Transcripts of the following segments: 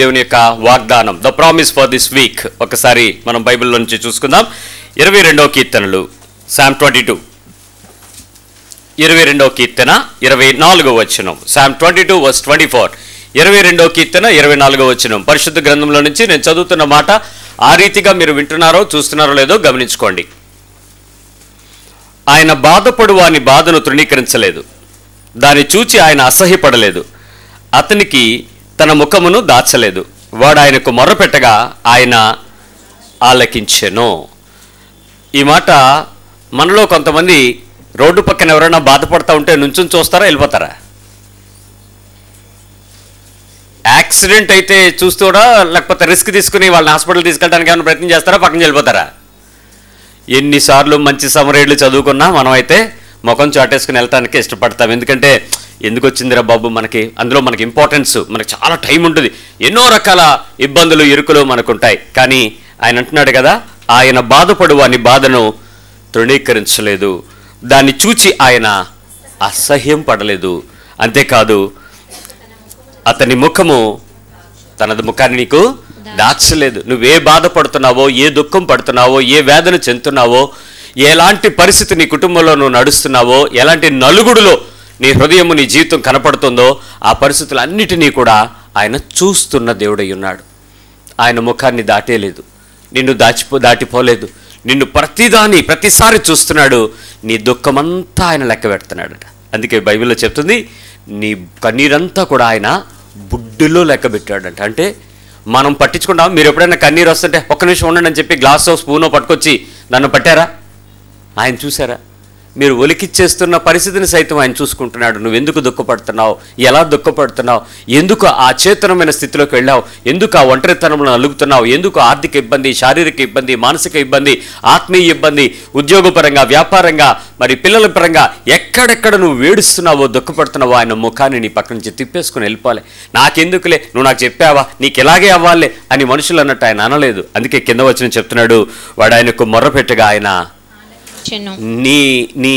దేవుని యొక్క వాగ్దానం the promise for this week ఒకసారి మనం బైబిల్లో నుంచి చూసుకుందాం ఇరవై రెండవ కీర్తనలు శామ్ ట్వంటీ టూ ఇరవై రెండవ కీర్తన ఇరవై నాలుగో వచనం Psalm twenty two verse twenty four ఇరవై రెండవ కీర్తన ఇరవై నాలుగో వచనం పరిశుద్ధ గ్రంథంలో నుంచి నేను చదువుతున్న మాట ఆ రీతిగా మీరు వింటున్నారో చూస్తున్నారో లేదో గమనించుకోండి ఆయన బాధపడు వాని బాధను తృణీకరించలేదు దాన్ని చూచి ఆయన అసహ్యపడలేదు అతనికి తన ముఖమును దాచలేదు వాడు ఆయనకు మొర్రపెట్టగా ఆయన ఆలకించెను ఈ మాట మనలో కొంతమంది రోడ్డు పక్కన ఎవరైనా బాధపడతా ఉంటే నుంచుని చూస్తారా వెళ్ళిపోతారా యాక్సిడెంట్ అయితే చూస్తూడా లేకపోతే రిస్క్ తీసుకుని వాళ్ళని హాస్పిటల్ తీసుకెళ్ళడానికి ఏమైనా ప్రయత్నం చేస్తారా పక్కన వెళ్ళిపోతారా ఎన్నిసార్లు మంచి సమరేళ్ళు చదువుకున్నా మనం అయితే ముఖం చాటేసుకుని వెళ్ళటానికి ఇష్టపడతాం ఎందుకంటే ఎందుకు వచ్చిందిరా బాబు మనకి అందులో మనకి ఇంపార్టెన్స్ మనకి చాలా టైం ఉంటుంది ఎన్నో రకాల ఇబ్బందులు ఇరుకులు మనకుంటాయి కానీ ఆయన అంటున్నాడు కదా ఆయన బాధపడు వాని బాధను తృణీకరించలేదు దాన్ని చూచి ఆయన అసహ్యం పడలేదు అంతేకాదు అతని ముఖము తనది ముఖాన్ని నీకు దాచలేదు నువ్వే బాధపడుతున్నావో ఏ దుఃఖం పడుతున్నావో ఏ వేదన చెందుతున్నావో ఎలాంటి పరిస్థితి నీ కుటుంబంలో నువ్వు నడుస్తున్నావో ఎలాంటి నలుగుడులో నీ హృదయము నీ జీవితం కనపడుతుందో ఆ పరిస్థితులన్నిటినీ కూడా ఆయన చూస్తున్న దేవుడై ఉన్నాడు ఆయన ముఖాన్ని దాటేలేదు నిన్ను దాచిపో దాటిపోలేదు నిన్ను ప్రతిదాని ప్రతిసారి చూస్తున్నాడు నీ దుఃఖమంతా ఆయన లెక్క పెడుతున్నాడట అందుకే బైబిల్లో చెప్తుంది నీ కన్నీరంతా కూడా ఆయన బుడ్డులో లెక్క పెట్టాడంట అంటే మనం పట్టించుకుంటాం మీరు ఎప్పుడైనా కన్నీరు వస్తుంటే ఒక్క నిమిషం ఉండండి అని చెప్పి గ్లాసో స్పూనో పట్టుకొచ్చి నన్ను పట్టారా ఆయన చూసారా మీరు ఒలికిచ్చేస్తున్న పరిస్థితిని సైతం ఆయన చూసుకుంటున్నాడు నువ్వు ఎందుకు దుఃఖపడుతున్నావు ఎలా దుఃఖపడుతున్నావు ఎందుకు ఆ చేతనమైన స్థితిలోకి వెళ్ళావు ఎందుకు ఆ ఒంటరితనంలో అలుగుతున్నావు ఎందుకు ఆర్థిక ఇబ్బంది శారీరక ఇబ్బంది మానసిక ఇబ్బంది ఆత్మీయ ఇబ్బంది ఉద్యోగపరంగా వ్యాపారంగా మరి పిల్లల పరంగా ఎక్కడెక్కడ నువ్వు వేడుస్తున్నావో దుఃఖపడుతున్నావో ఆయన ముఖాన్ని నీ పక్క నుంచి తిప్పేసుకుని వెళ్ళిపోవాలి నాకెందుకులే నువ్వు నాకు చెప్పావా నీకు ఇలాగే అవ్వాలే అని మనుషులు అన్నట్టు ఆయన అనలేదు అందుకే కింద వచ్చిన చెప్తున్నాడు వాడు ఆయనకు మొర్రపెట్టగా ఆయన చెను నీ నీ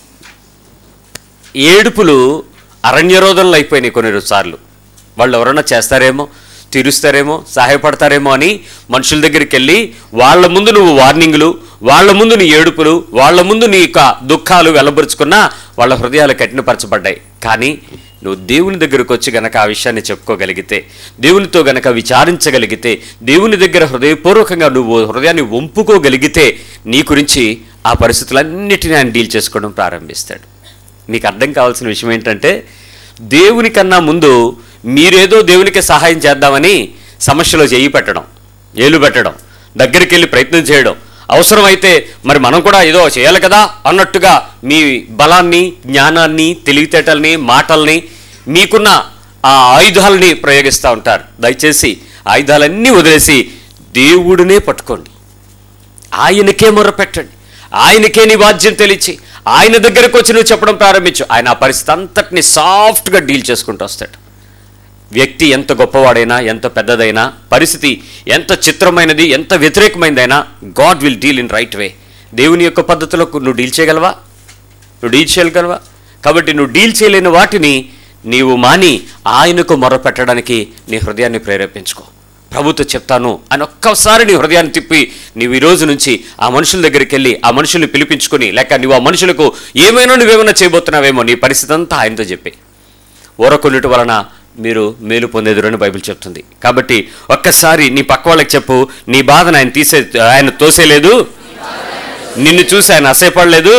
ఏడుపులు అరణ్యరోధనలు అయిపోయినాయి కొన్ని సార్లు వాళ్ళు ఎవరైనా చేస్తారేమో తీరుస్తారేమో సహాయపడతారేమో అని మనుషుల దగ్గరికి వెళ్ళి వాళ్ళ ముందు నువ్వు వార్నింగ్లు వాళ్ళ ముందు నీ ఏడుపులు వాళ్ళ ముందు నీ యొక్క దుఃఖాలు వెల్లబరుచుకున్నా వాళ్ళ హృదయాలు కఠినపరచబడ్డాయి కానీ నువ్వు దేవుని దగ్గరకు వచ్చి గనక ఆ విషయాన్ని చెప్పుకోగలిగితే దేవునితో గనక విచారించగలిగితే దేవుని దగ్గర హృదయపూర్వకంగా నువ్వు హృదయాన్ని వంపుకోగలిగితే నీ గురించి ఆ పరిస్థితులన్నిటిని ఆయన డీల్ చేసుకోవడం ప్రారంభిస్తాడు మీకు అర్థం కావాల్సిన విషయం ఏంటంటే దేవుని కన్నా ముందు మీరేదో దేవునికి సహాయం చేద్దామని సమస్యలో చేయి పెట్టడం ఏలు పెట్టడం దగ్గరికి వెళ్ళి ప్రయత్నం చేయడం అవసరమైతే మరి మనం కూడా ఏదో చేయాలి కదా అన్నట్టుగా మీ బలాన్ని జ్ఞానాన్ని తెలివితేటల్ని మాటల్ని మీకున్న ఆ ఆయుధాలని ప్రయోగిస్తూ ఉంటారు దయచేసి ఆయుధాలన్నీ వదిలేసి దేవుడినే పట్టుకోండి ఆయనకే మొరపెట్టండి ఆయనకే నీ వాద్యం తెలిచి ఆయన దగ్గరకు వచ్చి నువ్వు చెప్పడం ప్రారంభించు ఆయన ఆ పరిస్థితి అంతటిని సాఫ్ట్గా డీల్ చేసుకుంటూ వస్తాడు వ్యక్తి ఎంత గొప్పవాడైనా ఎంత పెద్దదైనా పరిస్థితి ఎంత చిత్రమైనది ఎంత వ్యతిరేకమైనదైనా God will deal in right way దేవుని యొక్క పద్ధతిలో నువ్వు డీల్ చేయగలవా నువ్వు డీల్ చేయగలవా కాబట్టి నువ్వు డీల్ చేయలేని వాటిని నీవు మాని ఆయనకు మొరపెట్టడానికి నీ హృదయాన్ని ప్రేరేపించుకో ప్రభుతో చెప్తాను అని ఒక్కసారి నీ హృదయాన్ని తిప్పి నీవు ఈ రోజు నుంచి ఆ మనుషుల దగ్గరికి వెళ్ళి ఆ మనుషుల్ని పిలిపించుకొని లేక నువ్వు ఆ మనుషులకు ఏమైనా నువ్వేమైనా చేయబోతున్నావేమో నీ పరిస్థితి అంతా ఆయనతో చెప్పి ఊరకొన్నిటి వలన మీరు మేలు పొందేదురని బైబిల్ చెప్తుంది కాబట్టి ఒక్కసారి నీ పక్క వాళ్ళకి చెప్పు నీ బాధను ఆయన తీసే ఆయన తోసేలేదు నిన్ను చూసి ఆయన అసేపడలేదు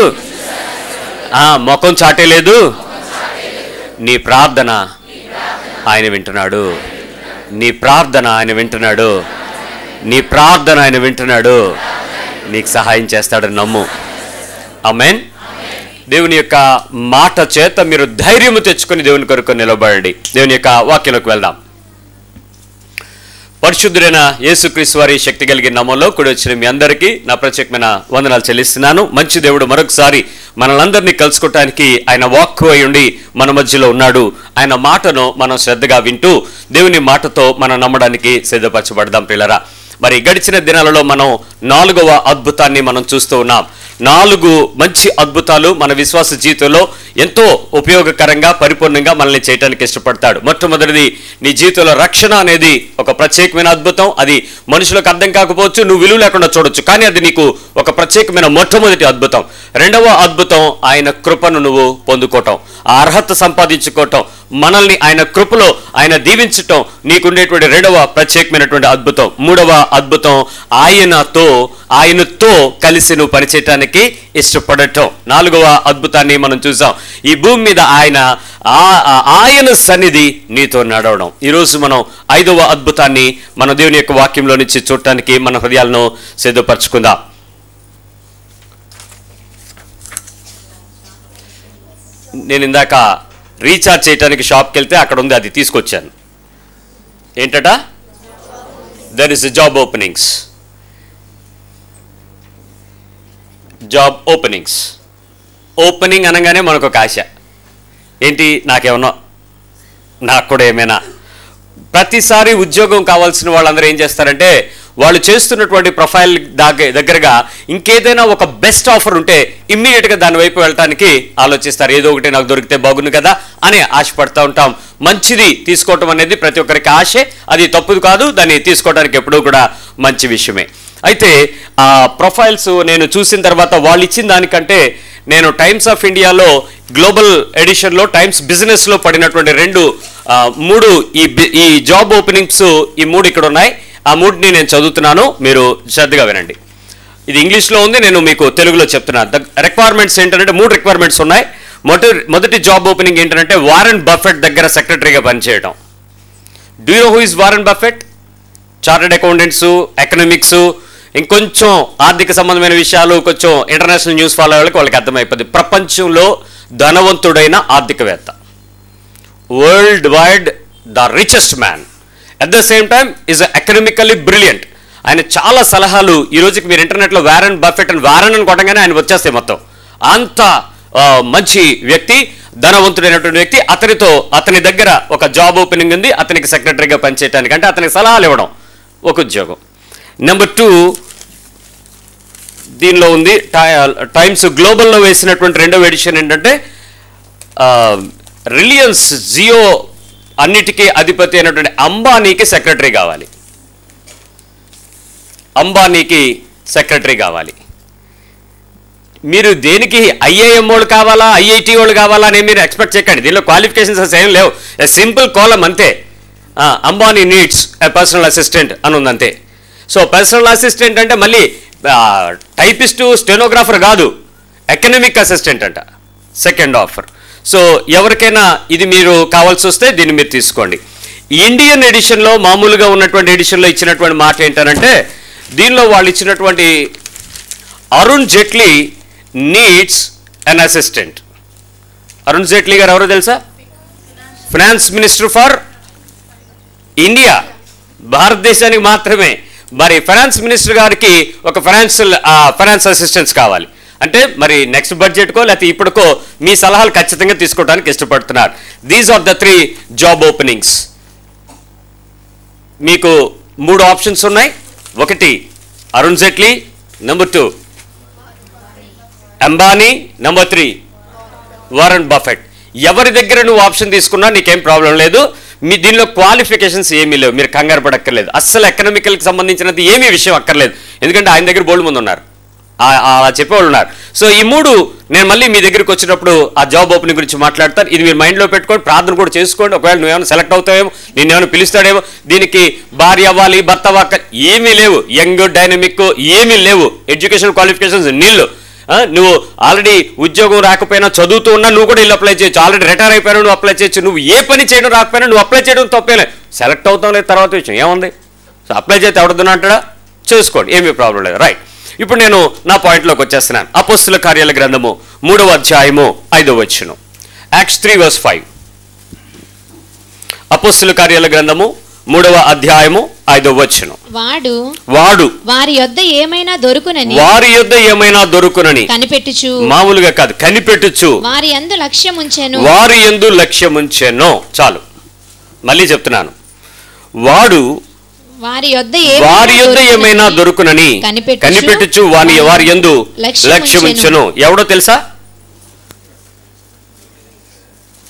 ఆ ముఖం చాటేలేదు నీ ప్రార్థన ఆయన వింటున్నాడు నీ ప్రార్థన ఆయన వింటున్నాడు నీ ప్రార్థన ఆయన వింటున్నాడు నీకు సహాయం చేస్తాడని నమ్ము ఆమెన్ దేవుని యొక్క మాట చేత మీరు ధైర్యము తెచ్చుకొని దేవుని కొరకు నిలబడండి దేవుని యొక్క వాక్యంలోకి వెళ్దాం పరిశుద్ధుడైన యేసుక్రీస్తు వారి శక్తి కలిగిన నమ్మంలో కూడి వచ్చిన మీ అందరికీ నా ప్రత్యేకమైన వందనాలు చెల్లిస్తున్నాను మంచి దేవుడు మరొకసారి మనలందరినీ కలుసుకోవటానికి ఆయన వాక్కు అయి ఉండి మన మధ్యలో ఉన్నాడు ఆయన మాటను మనం శ్రద్ధగా వింటూ దేవుని మాటతో మనం నమ్మడానికి సిద్ధపరచబడదాం పిల్లరా మరి గడిచిన దినాలలో మనం నాలుగవ అద్భుతాన్ని మనం చూస్తూ ఉన్నాం నాలుగు మంచి అద్భుతాలు మన విశ్వాస జీవితంలో ఎంతో ఉపయోగకరంగా పరిపూర్ణంగా మనల్ని చేయడానికి ఇష్టపడతాడు మొట్టమొదటిది నీ జీవితంలో రక్షణ అనేది ఒక ప్రత్యేకమైన అద్భుతం అది మనుషులకు అర్థం కాకపోవచ్చు నువ్వు విలువ లేకుండా చూడొచ్చు కానీ అది నీకు ఒక ప్రత్యేకమైన మొట్టమొదటి అద్భుతం రెండవ అద్భుతం ఆయన కృపను నువ్వు పొందుకోవటం ఆ అర్హత సంపాదించుకోవటం మనల్ని ఆయన కృపలో ఆయన దీవించటం నీకుండేటువంటి రెండవ ప్రత్యేకమైనటువంటి అద్భుతం మూడవ అద్భుతం ఆయనతో ఆయనతో కలిసి నువ్వు పనిచేయటానికి ఇష్టపడటం నాలుగవ అద్భుతాన్ని మనం చూసాం ఈ భూమి మీద ఆయన ఆ- ఆ- ఆయన సన్నిధి నీతో నడవడం ఈరోజు మనం ఐదవ అద్భుతాన్ని మన దేవుని యొక్క వాక్యంలో నుంచి చూడటానికి మన హృదయాలను సిద్ధపరచుకుందాం నేను ఇందాక రీఛార్జ్ చేయడానికి షాప్కి వెళ్తే అక్కడ ఉంది అది తీసుకొచ్చాను ఏంటట there is job openings job openings opening అనగానే మనకు ఒక ఆశ ఏంటి నాకేమన్నా నాకు కూడా ఏమైనా ప్రతిసారి ఉద్యోగం కావాల్సిన వాళ్ళందరూ ఏం చేస్తారంటే వాళ్ళు చేస్తున్నటువంటి ప్రొఫైల్ దగ్గర దగ్గరగా ఇంకేదైనా ఒక బెస్ట్ ఆఫర్ ఉంటే ఇమ్మీడియట్గా దాని వైపు వెళ్ళటానికి ఆలోచిస్తారు ఏదో ఒకటి నాకు దొరికితే బాగుంది కదా అని ఆశపడుతూ ఉంటాం మంచిది తీసుకోవటం అనేది ప్రతి ఒక్కరికి ఆశే అది తప్పుది కాదు దాన్ని తీసుకోవడానికి ఎప్పుడూ కూడా మంచి విషయమే అయితే ఆ ప్రొఫైల్స్ నేను చూసిన తర్వాత వాళ్ళు ఇచ్చిన దానికంటే నేను టైమ్స్ ఆఫ్ ఇండియాలో గ్లోబల్ ఎడిషన్లో టైమ్స్ బిజినెస్లో పడినటువంటి రెండు ఆ, మూడు ఈ బి- ఈ జాబ్ ఓపెనింగ్స్ ఈ మూడు ఇక్కడ ఉన్నాయి ఆ మూడుని నేను చదువుతున్నాను మీరు శ్రద్ధగా వినండి ఇది ఇంగ్లీష్లో ఉంది నేను మీకు తెలుగులో చెప్తున్నాను ద రిక్వైర్మెంట్స్ ఏంటంటే మూడు రిక్వైర్మెంట్స్ ఉన్నాయి మొదటి మొదటి జాబ్ ఓపెనింగ్ ఏంటంటే వారెన్ బఫెట్ దగ్గర సెక్రటరీగా పనిచేయడం do you who is Warren Buffett chartered accountants economics ఇంకొంచెం ఆర్థిక సంబంధమైన విషయాలు కొంచెం ఇంటర్నేషనల్ న్యూస్ ఫాలో వాళ్ళకి వాళ్ళకి అర్థమైపోద్ది ప్రపంచంలో ధనవంతుడైన ఆర్థికవేత్త world wide the richest man at the same time is economically brilliant ఆయన చాలా సలహాలు ఈ రోజుకి మీరు ఇంటర్నెట్లో వారన్ బఫెట్ అని వారన్ అని కొట్టగానే ఆయన వచ్చేస్తాయి మొత్తం అంత ఆ, మంచి వ్యక్తి ధనవంతుడైనటువంటి వ్యక్తి అతనితో అతని దగ్గర ఒక జాబ్ ఓపెనింగ్ ఉంది అతనికి సెక్రటరీగా పనిచేయడానికి అంటే అతనికి సలహాలు ఇవ్వడం ఒక ఉద్యోగం నెంబర్ టూ దీనిలో ఉంది టై- టైమ్స్ గ్లోబల్లో వేసినటువంటి రెండవ ఎడిషన్ ఏంటంటే ఆ, రిలయన్స్ జియో అన్నిటికీ అధిపతి అయినటువంటి అంబానీకి సెక్రటరీ కావాలి అంబానీకి సెక్రటరీ కావాలి మీరు దేనికి ఐఐఎం వాళ్ళు కావాలా ఐఐటి వాళ్ళు కావాలా అని మీరు ఎక్స్పెక్ట్ చేయకండి దీనిలో క్వాలిఫికేషన్స్ అసలు ఏం లేవు ఎ సింపుల్ కాలం అంతే ఆ, Ambani needs a personal assistant అని ఉంది అంతే సో పర్సనల్ అసిస్టెంట్ అంటే మళ్ళీ టైపిస్టు స్టెనోగ్రాఫర్ కాదు ఎకనమిక్ అసిస్టెంట్ అంట సెకండ్ ఆఫర్ సో ఎవరికైనా ఇది మీరు కావాల్సి వస్తే దీన్ని మీరు తీసుకోండి ఇండియన్ ఎడిషన్లో మామూలుగా ఉన్నటువంటి ఎడిషన్లో ఇచ్చినటువంటి మాట ఏంటంటే దీనిలో వాళ్ళు ఇచ్చినటువంటి Arun Jaitley needs an assistant Arun Jaitley గారు ఎవరో తెలుసా ఫినాన్స్ మినిస్టర్ ఫర్ ఇండియా భారతదేశానికి మాత్రమే మరి ఫైనాన్స్ మినిస్టర్ గారికి ఒక ఫైనాన్షియల్ ఫైనాన్స్ అసిస్టెన్స్ కావాలి అంటే మరి నెక్స్ట్ బడ్జెట్కో లేకపోతే ఇప్పటికో మీ సలహాలు ఖచ్చితంగా తీసుకోవడానికి ఇష్టపడుతున్నారు these are the three job openings మీకు మూడు ఆప్షన్స్ ఉన్నాయి ఒకటి Arun Jaitley number two Ambani number three Warren Buffett ఎవరి దగ్గర నువ్వు ఆప్షన్ తీసుకున్నా నీకేం ప్రాబ్లం లేదు మీ దీనిలో క్వాలిఫికేషన్స్ ఏమీ లేవు మీరు కంగారు పడక్కర్లేదు అస్సలు ఎకనామికల్కి సంబంధించినది ఏమీ విషయం అక్కర్లేదు ఎందుకంటే ఆయన దగ్గర బోల్డ్ మంది ఉన్నారు ఆ- ఆ- అలా చెప్పేవాళ్ళు ఉన్నారు సో ఈ మూడు నేను మళ్ళీ మీ దగ్గరికి వచ్చినప్పుడు ఆ జాబ్ ఓపెనింగ్ గురించి మాట్లాడతాను ఇది మీరు మైండ్లో పెట్టుకోండి ప్రార్థన కూడా చేసుకోండి ఒకవేళ నువ్వేమైనా సెలెక్ట్ అవుతావేమో నేను ఏమైనా పిలుస్తాడేమో దీనికి భార్య అవ్వాలి భర్త అవ్వక ఏమీ లేవు యంగ్ డైనమిక్ ఏమీ లేవు ఎడ్యుకేషన్ క్వాలిఫికేషన్స్ నీళ్ళు ఆ, నువ్వు ఆల్రెడీ ఉద్యోగం రాకపోయినా చదువుతూ ఉన్నా నువ్వు కూడా ఇల్లు అప్లై చేయొచ్చు ఆల్రెడీ రిటైర్ అయిపోయినా నువ్వు అప్లై చేయొచ్చు నువ్వు ఏ పని చేయడం రాకపోయినా నువ్వు అప్లై చేయడం తప్పేలే సెలెక్ట్ అవుతాం లేదు తర్వాత విషయం ఏముంది సో అప్లై చేస్తే ఎవడదున్నా అంటాడా చేసుకోండి ఏమీ ప్రాబ్లం లేదు రైట్ ఇప్పుడు నేను నా పాయింట్లోకి వచ్చేస్తున్నాను అపోస్తుల కార్యాల గ్రంథము మూడవ అధ్యాయము ఐదవ వచ్చును యాక్ట్స్ త్రీ వర్స్ ఫైవ్ అపోస్తుల కార్యాల గ్రంథము మూడవ అధ్యాయము ఐదవ వచ్చును వాడు వాడు వారి యొద్ద ఏమైనా దొరుకునని వారి యొద్ద ఏమైనా దొరుకునని కనిపెట్టుచు మామూలుగా కాదు కనిపెట్టుచు వారి అందు లక్ష్యముంచెను వారి ఎందు లక్ష్యముంచెనో చాలు మళ్ళీ చెప్తున్నాను వాడు వారి యొద్ద వారి యొద్ద ఏమైనా దొరుకునని కనిపెట్టుచు కనిపెట్టుచు వాని వారి ఎందు లక్ష్యముంచెను. లక్ష్యముంచెను ఎవడో తెలుసా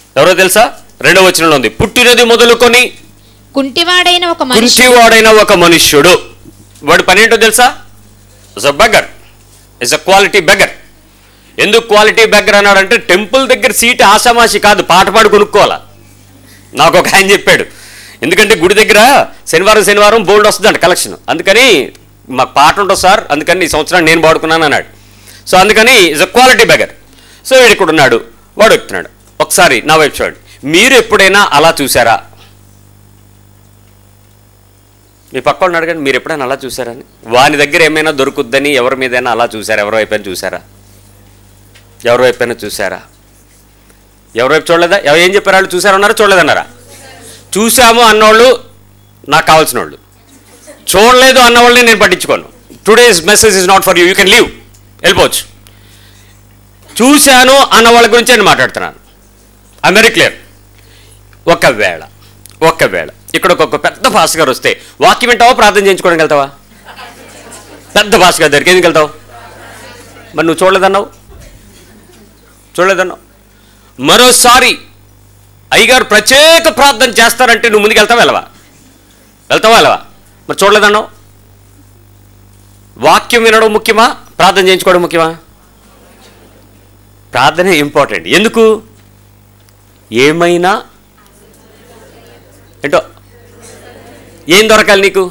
ఎవరో తెలుసా రెండవ వచనంలో ఉంది పుట్టినది మొదలుకొని కుంటివాడైన ఒక మనిషి కుంటివాడైన ఒక మనుష్యుడు వాడి పని ఏంటో తెలుసా is a beggar is a quality beggar ఎందుకు క్వాలిటీ బెగర్ అన్నాడంటే టెంపుల్ దగ్గర సీట్ ఆషామాషి కాదు పాట పాడు కొనుక్కోవాలా నాకు ఒక ఆయన చెప్పాడు ఎందుకంటే గుడి దగ్గర శనివారం శనివారం బోల్డ్ వస్తుందంట కలెక్షన్ అందుకని మాకు పాట ఉంటుంది సార్ అందుకని ఈ సంవత్సరం నేను పాడుకున్నాను అన్నాడు సో అందుకని is a quality beggar so వీడు ఇక్కడ ఉన్నాడు వాడు ఎక్కుతున్నాడు ఒకసారి నా వైపు చూడండి మీరు ఎప్పుడైనా అలా చూసారా మీ పక్క వాళ్ళని అడగండి మీరు ఎప్పుడైనా అలా చూసారని వాని దగ్గర ఏమైనా దొరుకుద్దని ఎవరి మీదైనా అలా చూసారా ఎవరి వైపైనా చూసారా ఎవరి వైపైనా చూసారా ఎవరి వైపు చూడలేదా ఎవ- ఏం చెప్పారు వాళ్ళు చూసారన్నారా చూడలేదన్నారా చూసాము అన్నోళ్ళు నాకు కావాల్సిన వాళ్ళు చూడలేదు అన్న వాళ్ళని నేను పట్టించుకోను today's message is not for you you can leave వెళ్ళిపోవచ్చు చూశాను అన్న వాళ్ళ గురించి నేను మాట్లాడుతున్నాను ఐ వెరీ క్లియర్ ఒకవేళ ఒకవేళ ఇక్కడ ఒక పెద్ద భాష గారు వస్తే వాక్యం వింటావా ప్రార్థన చేయించుకోవడానికి వెళ్తావా పెద్ద భాష గారి దగ్గరికి ఎందుకు వెళ్తావు మరి నువ్వు చూడలేదన్నావు చూడలేదన్నావు మరోసారి అయ్యగారు ప్రత్యేక ప్రార్థన చేస్తారంటే నువ్వు ముందుకు వెళ్తావా వెళ్ళవా వెళ్తావా వెళ్ళవా మరి చూడలేదన్నావు వాక్యం వినడం ముఖ్యమా ప్రార్థన చేయించుకోవడం ముఖ్యమా ప్రార్థనే ఇంపార్టెంట్ ఎందుకు ఏమైనా ఏంటో ఏం దొరకాలి నీకు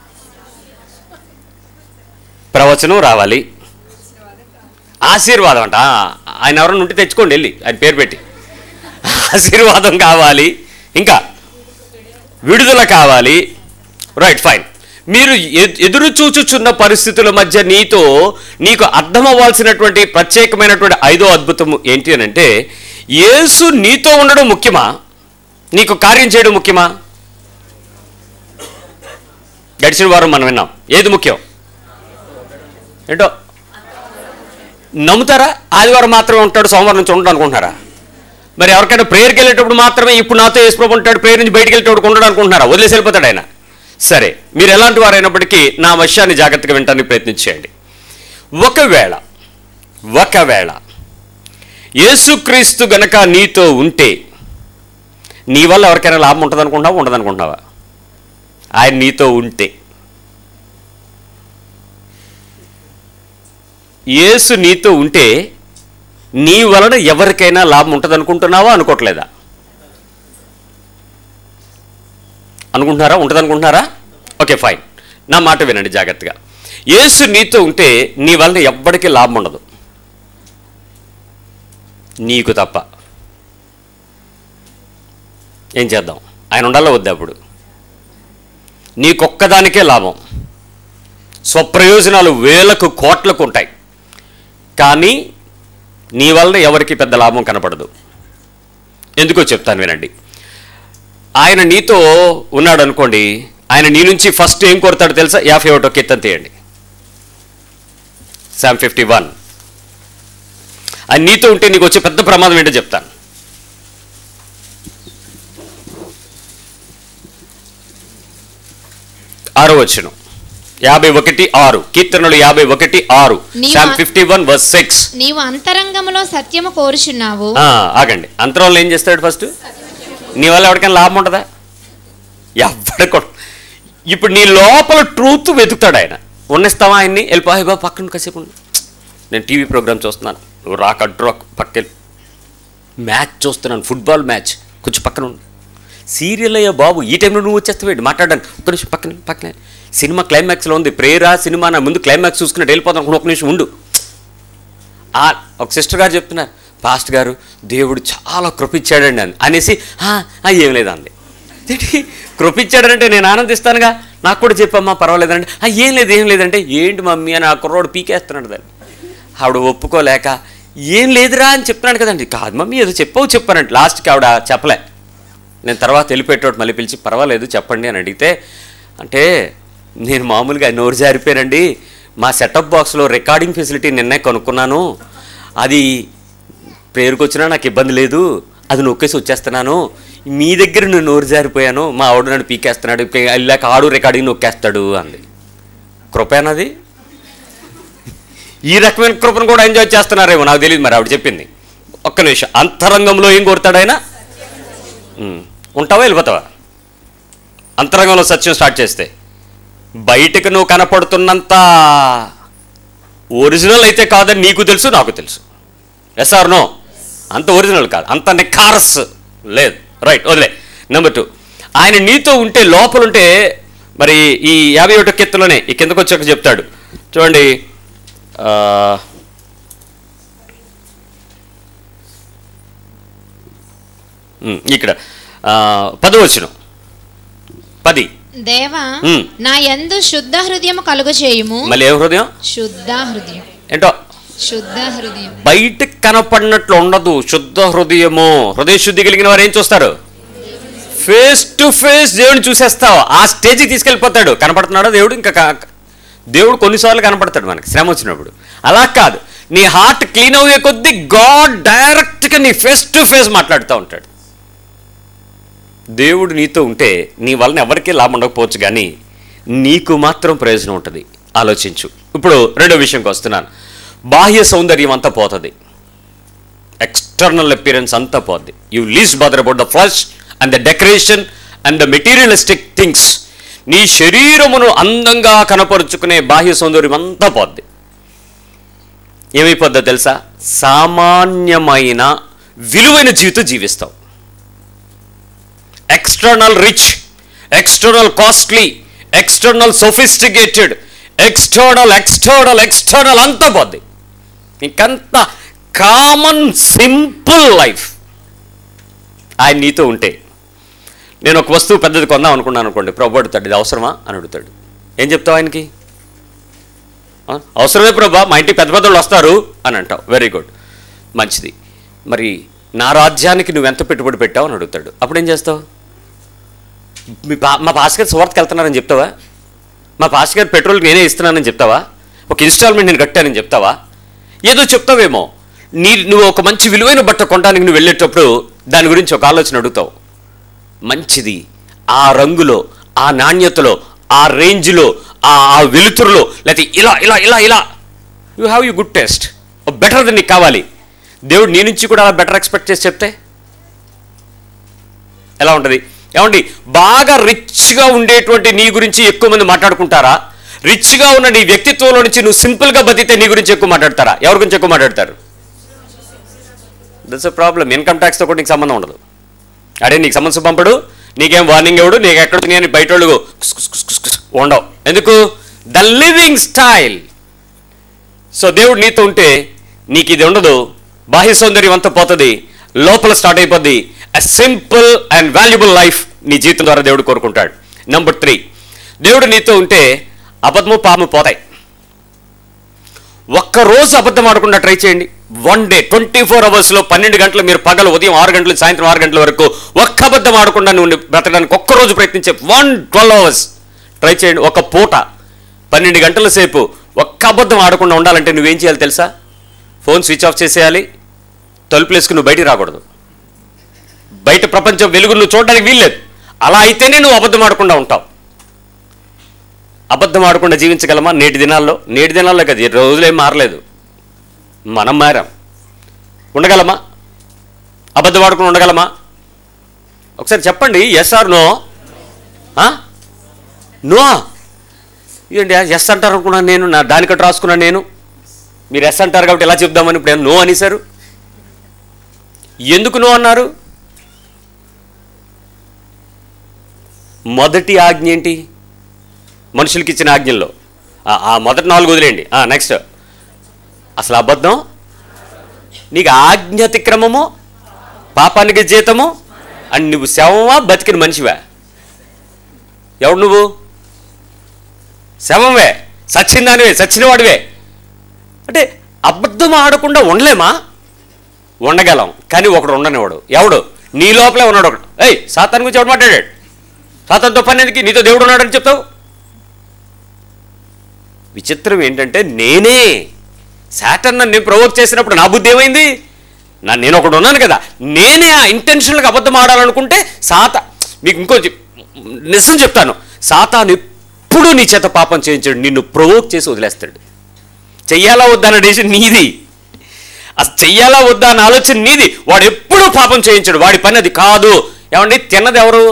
ప్రవచనం రావాలి ఆశీర్వాదం అంట ఆ, ఆయన ఎవరైనా ఉంటే తెచ్చుకోండి వెళ్ళి ఆయన పేరు పెట్టి ఆశీర్వాదం కావాలి ఇంకా విడుదల కావాలి రైట్ ఫైన్ మీరు ఎ- ఎదురు చూచుచున్న పరిస్థితుల మధ్య నీతో నీకు అర్థం అవ్వాల్సినటువంటి ప్రత్యేకమైనటువంటి ఐదో అద్భుతము ఏంటి అని అంటే యేసు నీతో ఉండడం ముఖ్యమా నీకు కార్యం చేయడం ముఖ్యమా గడిచిన వారం మనం విన్నాం ఏది ముఖ్యం ఏంటో నమ్ముతారా ఆదివారం మాత్రమే ఉంటాడు సోమవారం నుంచి ఉండడం అనుకుంటున్నారా మరి ఎవరికైనా ప్రేయర్కి వెళ్ళేటప్పుడు మాత్రమే ఇప్పుడు నాతో యేసుప్రభు ఉంటాడు ప్రేయర్ నుంచి బయటికి వెళ్ళేటప్పుడు ఉండడం అనుకుంటున్నారా వదిలేసి వెళ్ళిపోతాడు ఆయన సరే మీరు ఎలాంటి వారైనప్పటికీ నా విషయాన్ని జాగ్రత్తగా వినటానికి ప్రయత్నించేయండి ఒకవేళ ఒకవేళ యేసుక్రీస్తు గనక నీతో ఉంటే నీ వల్ల ఎవరికైనా లాభం ఉంటుంది అనుకుంటున్నావా ఉండదు అనుకుంటున్నావా ఆయన నీతో ఉంటే యేసు నీతో ఉంటే నీ వలన ఎవరికైనా లాభం ఉంటుంది అనుకుంటున్నావా అనుకోవట్లేదా అనుకుంటున్నారా ఉంటుంది అనుకుంటున్నారా ఓకే ఫైన్ నా మాట వినండి జాగ్రత్తగా యేసు నీతో ఉంటే నీ వలన ఎవ్వడికి లాభం ఉండదు నీకు తప్ప ఏం చేద్దాం ఆయన ఉండాలో వద్దా అప్పుడు నీకొక్కదానికే లాభం స్వప్రయోజనాలు వేలకు కోట్లకు ఉంటాయి కానీ నీ వలన ఎవరికి పెద్ద లాభం కనపడదు ఎందుకో చెప్తాను వినండి ఆయన నీతో ఉన్నాడు అనుకోండి ఆయన నీ నుంచి ఫస్ట్ ఏం కోరుతాడు తెలుసా యాభై ఒకటో కీర్తన తీయండి శామ్ ఫిఫ్టీ వన్ ఆయన నీతో ఉంటే నీకు వచ్చే పెద్ద ప్రమాదం ఏంటో చెప్తాను ఆరో వచ్చును యాభై ఒకటి ఆరు కీర్తనలు యాభై ఒకటి ఆరు నీవు శామ్ ఆ- ఫిఫ్టీ వన్ వర్స్ సిక్స్ నీవు అంతరంగములో సత్యము కోరుచున్నావు ఆగండి అంతరంలో ఏం చేస్తాడు ఫస్ట్ నీ వల్ల ఎవరికైనా లాభం ఉంటుందా ఎవరికి ఇప్పుడు నీ లోపల ట్రూత్ వెతుకుతాడు ఆయన ఉన్నిస్తావా ఆయన్ని వెళ్ళిపోయి బాబు పక్కన కాసేపు ఉండు. నేను టీవీ ప్రోగ్రామ్ చూస్తున్నాను నువ్వు రాక అడ్డు రాక పక్కకి మ్యాచ్ చూస్తున్నాను ఫుట్బాల్ మ్యాచ్ కొంచెం పక్కన ఉండు సీరియల్ అయ్యా బాబు ఈ టైంలో నువ్వు వచ్చేస్తావేంటి మాట్లాడాను ఒక్క నిమిషం పక్కన పక్కన సినిమా క్లైమాక్స్లో ఉంది ప్రేరా సినిమా నా ముందు క్లైమాక్స్ చూసుకున్నట్టు వెళ్ళిపోతాను ఒక నిమిషం ఉండు ఆ ఒక సిస్టర్ గారు చెప్తున్నారు పాస్ట్ గారు దేవుడు చాలా కృపించాడండి అని అనేసి "ఆ, ఆ, ఏం లేదండి ఏంటి కృపించాడంటే నేను ఆనందిస్తానుగా నాకు కూడా చెప్పమ్మా పర్వాలేదండి "ఆ, ఏం లేదు ఏం లేదంటే ఏంటి మమ్మీ అని ఆ కుర్రోడు పీకేస్తున్నాడు దాన్ని ఆవిడ ఒప్పుకోలేక ఏం లేదురా అని చెప్తున్నాడు కదండి కాదు మమ్మీ ఏదో చెప్పవు చెప్పానంటే లాస్ట్కి ఆవిడ చెప్పలే నేను తర్వాత వెళ్ళిపెట్టేవాడు మళ్ళీ పిలిచి పర్వాలేదు చెప్పండి అని అడిగితే అంటే నేను మామూలుగా నోరు జారిపోయానండి మా సెటప్ బాక్స్లో రికార్డింగ్ ఫెసిలిటీ నిన్నే కొనుక్కున్నాను అది ప్రేరుకు వచ్చినా నాకు ఇబ్బంది లేదు అది నొక్కేసి వచ్చేస్తున్నాను మీ దగ్గర నేను నోరు జారిపోయాను మా ఆవిడ నన్ను పీకేస్తున్నాడు ఇలాక ఆడు రికార్డింగ్ నొక్కేస్తాడు అంది కృపేనది ఈ రకమైన కృపను కూడా ఎంజాయ్ చేస్తున్నారేమో నాకు తెలియదు మరి ఆవిడ చెప్పింది ఒక్క నిమిషం అంతరంగంలో ఏం కోరుతాడు ఆయన ఉమ్. ఉంటావా వెళ్ళిపోతావా అంతరంగంలో సత్యం స్టార్ట్ చేస్తే బయటకు నువ్వు కనపడుతున్నంత ఒరిజినల్ అయితే కాదని నీకు తెలుసు నాకు తెలుసు ఎస్ ఆర్ నో అంత ఒరిజినల్ కాదు అంత నిఖారస్ లేదు రైట్ వదిలే నెంబర్ టూ ఆయన నీతో ఉంటే లోపల ఉంటే మరి ఈ యాభై ఒకటో కెత్తులోనే ఈ కిందకు వచ్చాక చెప్తాడు చూడండి ఆ, ఉమ్, ఇక్కడ ఆ, పదవచనం పది దేవా ఉమ్. నా యందు శుద్ధ హృదయము కలుగు చేయుము మళ్ళీ ఏం హృదయం శుద్ధ హృదయం ఏంటో శుద్ధ హృదయం బయటకు కనపడినట్లు ఉండదు శుద్ధ హృదయము హృదయ శుద్ధి కలిగిన వారు ఏం చూస్తారు ఫేస్ టు ఫేస్ దేవుడిని చూసేస్తావు ఆ స్టేజ్కి తీసుకెళ్ళిపోతాడు కనపడుతున్నాడా దేవుడు ఇంకా కా- దేవుడు కొన్నిసార్లు కనపడతాడు మనకి శ్రమ వచ్చినప్పుడు అలా కాదు నీ హార్ట్ క్లీన్ అయ్యే కొద్దీ గాడ్ డైరెక్ట్గా నీ ఫేస్ టు ఫేస్ మాట్లాడుతూ ఉంటాడు దేవుడు నీతో ఉంటే నీ వలన ఎవరికీ లాభం ఉండకపోవచ్చు కానీ నీకు మాత్రం ప్రయోజనం ఉంటుంది ఆలోచించు ఇప్పుడు రెండో విషయంకి వస్తున్నాను బాహ్య సౌందర్యం అంతా పోతుంది ఎక్స్టర్నల్ అపిరెన్స్ అంతా పోద్ది you least bother about the flesh and the decoration and the materialistic things నీ శరీరమును అందంగా కనపరుచుకునే బాహ్య సౌందర్యం అంతా పోద్ది ఏమైపోద్దో తెలుసా సామాన్యమైన విలువైన జీవితం జీవిస్తావు external rich external costly external sophisticated external external external అంతా పోద్ది ఇంకంత కామన్ సింపుల్ లైఫ్ ఆయన నీతో ఉంటే నేను ఒక వస్తువు పెద్దది కొందాం అనుకున్నాను అనుకోండి ప్రభు అడుగుతాడు ఇది అవసరమా అని అడుగుతాడు ఏం చెప్తావు ఆయనకి ఆ, అవసరమే ప్రభా మా ఇంటికి పెద్ద పెద్దలు వస్తారు అని అంటావు వెరీ గుడ్ మంచిది మరి నా రాజ్యానికి నువ్వు ఎంత పెట్టుబడి పెట్టావు అని అడుగుతాడు అప్పుడు ఏం చేస్తావు మీ పా మా పాస్ గారు సువార్తకి వెళ్తున్నారని చెప్తావా మా పాస్ గారు పెట్రోల్కి నేనే ఇస్తున్నానని చెప్తావా ఒక ఇన్స్టాల్మెంట్ నేను కట్టానని చెప్తావా ఏదో చెప్తావేమో నీ నువ్వు ఒక మంచి విలువైన బట్ట కొనడానికి నువ్వు వెళ్ళేటప్పుడు దాని గురించి ఒక ఆలోచన అడుగుతావు మంచిది ఆ రంగులో ఆ నాణ్యతలో ఆ రేంజ్లో ఆ ఆ వెలుతురులో లేకపోతే ఇలా ఇలా ఇలా ఇలా you have you good taste better then నీకు కావాలి దేవుడు నీ నుంచి కూడా అలా బెటర్ ఎక్స్పెక్ట్ చేసి చెప్తే ఎలా ఉంటుంది ఏమండి బాగా రిచ్గా ఉండేటువంటి నీ గురించి ఎక్కువ మంది మాట్లాడుకుంటారా రిచ్గా ఉన్న నీ వ్యక్తిత్వంలో నుంచి నువ్వు సింపుల్గా బతికితే నీ గురించి ఎక్కువ మాట్లాడతారా ఎవరి గురించి ఎక్కువ మాట్లాడతారు దట్స్ అ ప్రాబ్లం ఇన్కమ్ ట్యాక్స్తో కూడా నీకు సంబంధం ఉండదు అడే నీకు సమస్య పంపడు నీకేం వార్నింగ్ ఇవ్వడు నీకు ఎక్కడ నేను బయట వాళ్ళు కుస్ కుస్ కుస్ కుస్ కుస్ ఉండవు ఎందుకు ద లివింగ్ స్టైల్ సో దేవుడు నీతో ఉంటే నీకు ఇది ఉండదు బాహ్య సౌందర్యం అంతా పోతుంది లోపల స్టార్ట్ అయిపోద్ది a simple and valuable life నీ జీవితం ద్వారా దేవుడు కోరుకుంటాడు నెంబర్ త్రీ దేవుడు నీతో ఉంటే అబద్ధము పాము పోతాయి ఒక్క రోజు అబద్ధం ఆడకుండా ట్రై చేయండి వన్ డే ట్వంటీ ఫోర్ అవర్స్లో పన్నెండు గంటలు మీరు పగలు ఉదయం ఆరు గంటలు సాయంత్రం ఆరు గంటల వరకు ఒక్క అబద్ధం ఆడకుండా నువ్వు బ్రతకడానికి ఒక్క రోజు ప్రయత్నించే వన్ ట్వెల్వ్ అవర్స్ ట్రై చేయండి ఒక పూట పన్నెండు గంటల సేపు ఒక్క అబద్ధం ఆడకుండా ఉండాలంటే నువ్వేం చేయాలి తెలుసా ఫోన్ స్విచ్ ఆఫ్ చేసేయాలి తలుపులు వేసుకుని నువ్వు బయటికి రాకూడదు బయట ప్రపంచం వెలుగు నువ్వు చూడడానికి వీల్లేదు అలా అయితేనే నువ్వు అబద్ధం ఆడకుండా ఉంటావు అబద్ధం ఆడకుండా జీవించగలమా నేటి దినాల్లో నేటి దినాల్లో కదా ఈ రోజులేం మారలేదు మనం మారాం ఉండగలమా అబద్ధం ఆడకుండా ఉండగలమా ఒకసారి చెప్పండి ఎస్ ఆర్ నో నో ఏంటి ఎస్ అంటారు అనుకున్నాను నేను నా దానికట్టు రాసుకున్నాను నేను మీరు ఎస్ అంటారు కాబట్టి ఎలా చెప్దామని ఇప్పుడు ఏమన్నా నో అనేసారు ఎందుకు నో అన్నారు మొదటి ఆజ్ఞ ఏంటి మనుషులకి ఇచ్చిన ఆజ్ఞల్లో ఆ- ఆ మొదటి నాలుగు వదిలేయండి నెక్స్ట్ అసలు అబద్ధం నీకు ఆజ్ఞ అతిక్రమము పాపానికి జీతము అని నువ్వు శవమా బతికిన మనిషివా ఎవడు నువ్వు శవమే సచ్చిన దానివే సచ్చిన వాడివే అంటే అబద్ధం ఆడకుండా ఉండలేమా ఉండగలం కానీ ఒకడు ఉండనివాడు ఎవడు నీ లోపలే ఉన్నాడు ఒకడు ఏయ్ సాతాన్ గురించి ఎవడు మాట్లాడాడు సాతాన్తో పని ఎందుకు నీతో దేవుడు ఉన్నాడని చెప్తావు విచిత్రం ఏంటంటే నేనే శాటన్ నన్ను నేను ప్రవోక్ చేసినప్పుడు నా బుద్ధి ఏమైంది నా నేను ఒకడు ఉన్నాను కదా నేనే ఆ ఇంటెన్షనల్గా అబద్ధం ఆడాలనుకుంటే సాత మీకు ఇంకో చెప్- నిజం చెప్తాను సాతాను ఎప్పుడు నీ చేత పాపం చేయించాడు నిన్ను ప్రవోక్ చేసి వదిలేస్తాడు చెయ్యాలా వద్దా అన్న డెసిషన్ నీది అసలు చెయ్యాలా వద్దా అన్న ఆలోచన నీది వాడు ఎప్పుడూ పాపం చేయించాడు వాడి పని అది కాదు ఏమండి తిన్నది ఎవరు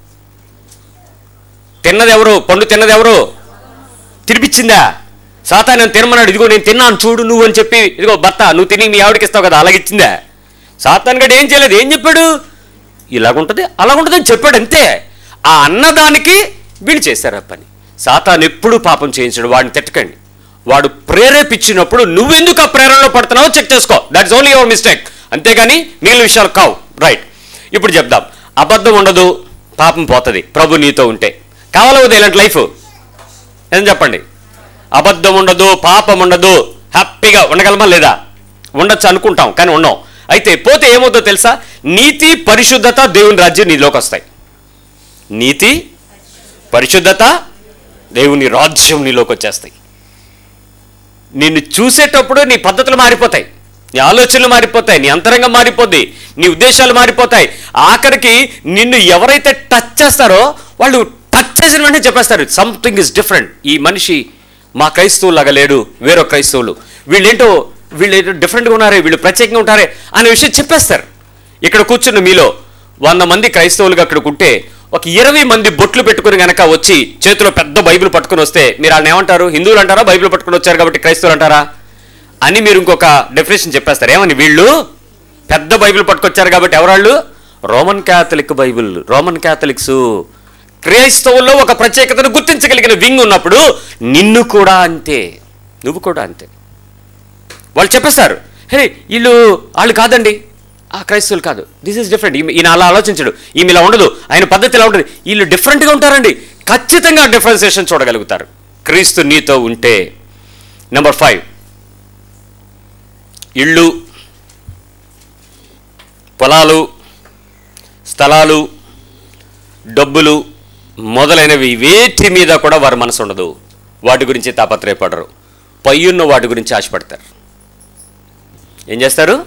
తిన్నది ఎవరు పండు తిన్నది ఎవరు తినిపించిందా సాతా నేను తినమన్నాడు ఇదిగో నేను తిన్నాను చూడు నువ్వు అని చెప్పి ఇదిగో భర్త నువ్వు తిని మీ ఆవిడకి ఇస్తావు కదా అలాగిచ్చిందా సాతాన్ గడు ఏం చేయలేదు ఏం చెప్పాడు ఇలాగుంటుంది అలాగుంటుంది అని చెప్పాడు అంతే ఆ అన్నదానికి వీళ్ళు చేశారు ఆ పని సాతాన్ ఎప్పుడు పాపం చేయించాడు వాడిని తిట్టకండి వాడు ప్రేరేపించినప్పుడు నువ్వెందుకు ఆ ప్రేరణలో పడుతున్నావో చెక్ చేసుకో that is only your mistake అంతేగాని మిగిలిన విషయాలు కావు రైట్ ఇప్పుడు చెప్దాం అబద్ధం ఉండదు పాపం పోతుంది ప్రభు నీతో ఉంటే కావాలా వద్దా ఇలాంటి లైఫ్ ఏం చెప్పండి అబద్ధం ఉండదు పాపం ఉండదు హ్యాపీగా ఉండగలమా లేదా ఉండొచ్చు అనుకుంటాం కానీ ఉండం అయితే పోతే ఏమవుతుందో తెలుసా నీతి పరిశుద్ధత దేవుని రాజ్యం నీలోకి వస్తాయి నీతి పరిశుద్ధత దేవుని రాజ్యం నీలోకి వచ్చేస్తాయి నిన్ను చూసేటప్పుడు నీ పద్ధతులు మారిపోతాయి నీ ఆలోచనలు మారిపోతాయి నీ అంతరంగం మారిపోద్ది నీ ఉద్దేశాలు మారిపోతాయి ఆఖరికి నిన్ను ఎవరైతే టచ్ చేస్తారో వాళ్ళు టచ్ చేసిన వెంటనే చెప్పేస్తారు సంథింగ్ ఇస్ డిఫరెంట్ ఈ మనిషి మా క్రైస్తవులాగా లేడు వేరో క్రైస్తవులు వీళ్ళేంటో వీళ్ళు ఏంటో డిఫరెంట్గా ఉన్నారే వీళ్ళు ప్రత్యేకంగా ఉంటారే అనే విషయం చెప్పేస్తారు ఇక్కడ కూర్చున్న మీలో వంద మంది క్రైస్తవులుగా అక్కడికి ఉంటే ఒక ఇరవై మంది బొట్లు పెట్టుకుని గనక వచ్చి చేతిలో పెద్ద బైబిల్ పట్టుకుని వస్తే మీరు వాళ్ళని ఏమంటారు హిందువులు అంటారా బైబిల్ పట్టుకుని వచ్చారు కాబట్టి క్రైస్తవులు అంటారా అని మీరు ఇంకొక డెఫినేషన్ చెప్పేస్తారు ఏమని వీళ్ళు పెద్ద బైబిల్ పట్టుకొచ్చారు కాబట్టి ఎవరాళ్ళు Roman Catholic Bible Roman Catholics క్రైస్తవుల్లో ఒక ప్రత్యేకతను గుర్తించగలిగిన వింగ్ ఉన్నప్పుడు నిన్ను కూడా అంతే నువ్వు కూడా అంతే వాళ్ళు చెప్పేస్తారు హే వీళ్ళు వాళ్ళు కాదండి ఆ క్రైస్తవులు కాదు దిస్ ఇస్ డిఫరెంట్ ఈయన అలా ఆలోచించడు ఈమె ఇలా ఉండదు ఆయన పద్ధతి ఇలా ఉంటుంది వీళ్ళు డిఫరెంట్గా ఉంటారండి ఖచ్చితంగా డిఫరెన్సియేషన్ చూడగలుగుతారు క్రీస్తు నీతో ఉంటే నెంబర్ ఫైవ్ ఇళ్ళు పొలాలు స్థలాలు డబ్బులు మొదలైనవి వేటి మీద కూడా వారి మనసు ఉండదు వాటి గురించి తాపత్రయపడరు పైయున్న వాటి గురించి ఆశపడతారు ఏం చేస్తారు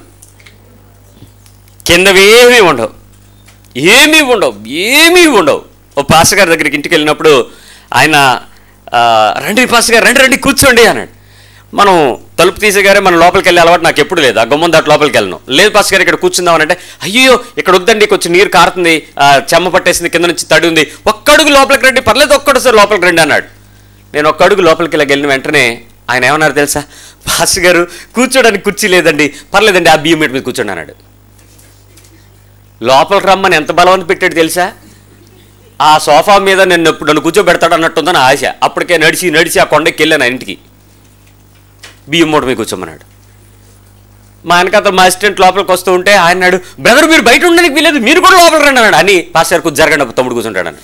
కిందవి ఏమీ ఉండవు ఏమీ ఉండవు ఏమీ ఉండవు ఓ పాస్టర్ గారి దగ్గరికి ఇంటికి వెళ్ళినప్పుడు ఆయన ఆ, రండి పాస్టర్ గారు రండి రండి కూర్చోండి అన్నాడు మనం తలుపు తీసేగారే మనం లోపలికి వెళ్ళే అలవాటు నాకు ఎప్పుడు లేదు ఆ గుమ్మం దాటి లోపలికి వెళ్ళను లేదు పాస్టర్ గారు ఇక్కడ కూర్చుందాం అని అంటే అయ్యో ఇక్కడ వద్దండి కొంచెం నీరు కారుతుంది ఆ, చెమ్మ పట్టేసింది కింద నుంచి తడి ఉంది ఒక్కడుగు లోపలికి రండి పర్లేదు ఒక్కడు సార్ లోపలికి రండి అన్నాడు నేను ఒక్కడుగు లోపలికి ఇలా వెళ్ళిన వెంటనే ఆయన ఏమన్నారు తెలుసా పాస్టర్ గారు కూర్చోడానికి కుర్చీ లేదండి పర్లేదండి ఆ బియ్యం మీద కూర్చోండి అన్నాడు లోపలికి రమ్మని ఎంత బలవంత పెట్టాడు తెలుసా ఆ సోఫా మీద నన్ను ఎప్పుడు నన్ను కూర్చోబెడతాడు అన్నట్టుందని ఆశ అప్పటికే నడిచి నడిచి ఆ కొండకి వెళ్ళాను ఆ ఇంటికి బియ్యం మూట మీద కూర్చోమన్నాడు మా వెనకాత మా అసిస్టెంట్ లోపలికి వస్తూ ఉంటే ఆయన అన్నాడు బ్రదర్ మీరు బయట ఉండడానికి వీలేదు మీరు కూడా లోపలికి రండి అన్నాడు అని పాస్టర్ కూర్చో జరగండి తమ్ముడు కూర్చుంటాడని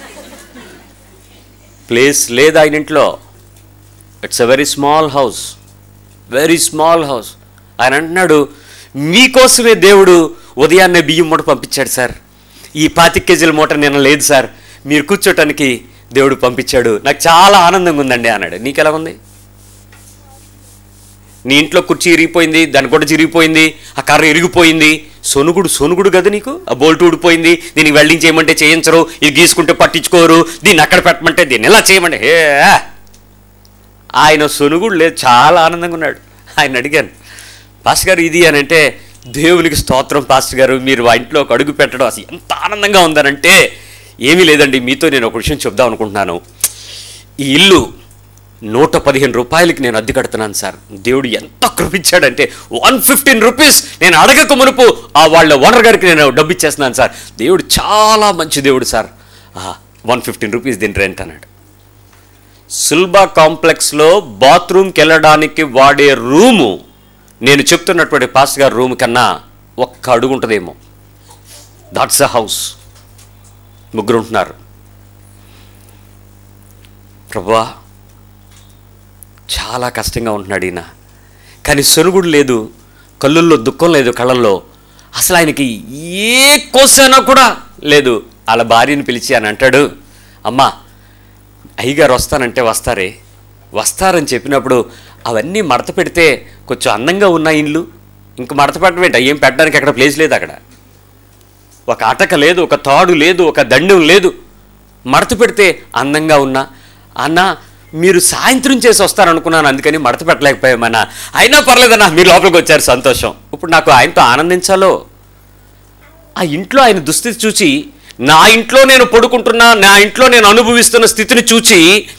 ప్లేస్ లేదు ఆయన ఇంట్లో it's a very small house very small house ఆయన అంటున్నాడు మీకోసమే దేవుడు ఉదయాన్నే బియ్యం మూట పంపించాడు సార్ ఈ పాతిక కేజీల మూట నిన్న లేదు సార్ మీరు కూర్చోటానికి దేవుడు పంపించాడు నాకు చాలా ఆనందంగా ఉందండి అన్నాడు నీకు ఎలా ఉంది నీ ఇంట్లో కుర్చీ ఇరిగిపోయింది దాని కూడా చిరిగిపోయింది ఆ కర్ర ఇరిగిపోయింది సొనుగుడు సొనుగుడు కదా నీకు ఆ బోల్ట్ ఊడిపోయింది దీనికి వెల్డింగ్ చేయమంటే చేయించరు ఇది గీసుకుంటే పట్టించుకోరు దీన్ని అక్కడ పెట్టమంటే దీన్ని ఎలా చేయమంటే హే ఆయన సొనుగుడు లేదు చాలా ఆనందంగా ఉన్నాడు ఆయన అడిగాను పాస్టర్ గారు ఇది అని అంటే దేవునికి స్తోత్రం పాస్టర్ గారు మీరు ఆ ఇంట్లో ఒక అడుగు పెట్టడం అసలు ఎంత ఆనందంగా ఉందనంటే ఏమీ లేదండి మీతో నేను ఒక విషయం చెప్దాం అనుకుంటున్నాను ఈ ఇల్లు నూట పదిహేను రూపాయలకి నేను అద్దె కడుతున్నాను సార్ దేవుడు ఎంత కృపించాడంటే వన్ ఫిఫ్టీన్ రూపీస్ నేను అడగక మునుపు ఆ వాళ్ళ ఓనర్ గారికి నేను డబ్బు ఇచ్చేస్తున్నాను సార్ దేవుడు చాలా మంచి దేవుడు సార్ వన్ ఫిఫ్టీన్ రూపీస్ దీని రెంట్ అన్నాడు సుల్బా కాంప్లెక్స్లో బాత్రూమ్కి వెళ్ళడానికి వాడే రూము నేను చెప్తున్నటువంటి పాస్ గారి రూమ్ కన్నా ఒక్క అడుగు ఉంటుందేమో దాట్స్ అ హౌస్ ముగ్గురు ఉంటున్నారు ప్రభా చాలా కష్టంగా ఉంటున్నాడు ఈయన కానీ సొనుగుడు లేదు కళ్ళుల్లో దుఃఖం లేదు కళ్ళల్లో అసలు ఆయనకి ఏ కోసైనా కూడా లేదు వాళ్ళ భార్యని పిలిచి అని అంటాడు అమ్మా అయ్యగారు వస్తానంటే వస్తారే వస్తారని చెప్పినప్పుడు అవన్నీ మడత పెడితే కొంచెం అందంగా ఉన్న ఇండ్లు ఇంక మడత పెట్టడం ఏంటి ఏం పెట్టడానికి అక్కడ ప్లేస్ లేదు అక్కడ ఒక అటక లేదు ఒక తాడు లేదు ఒక దండం లేదు మడత పెడితే అందంగా ఉన్నా అన్న మీరు సాయంత్రం చేసి వస్తారనుకున్నాను అందుకని మడత ఆ ఇంట్లో ఆయన దుస్థితి చూచి నా ఇంట్లో నేను పడుకుంటున్నా నా ఇంట్లో నేను అనుభవిస్తున్న స్థితిని చూచి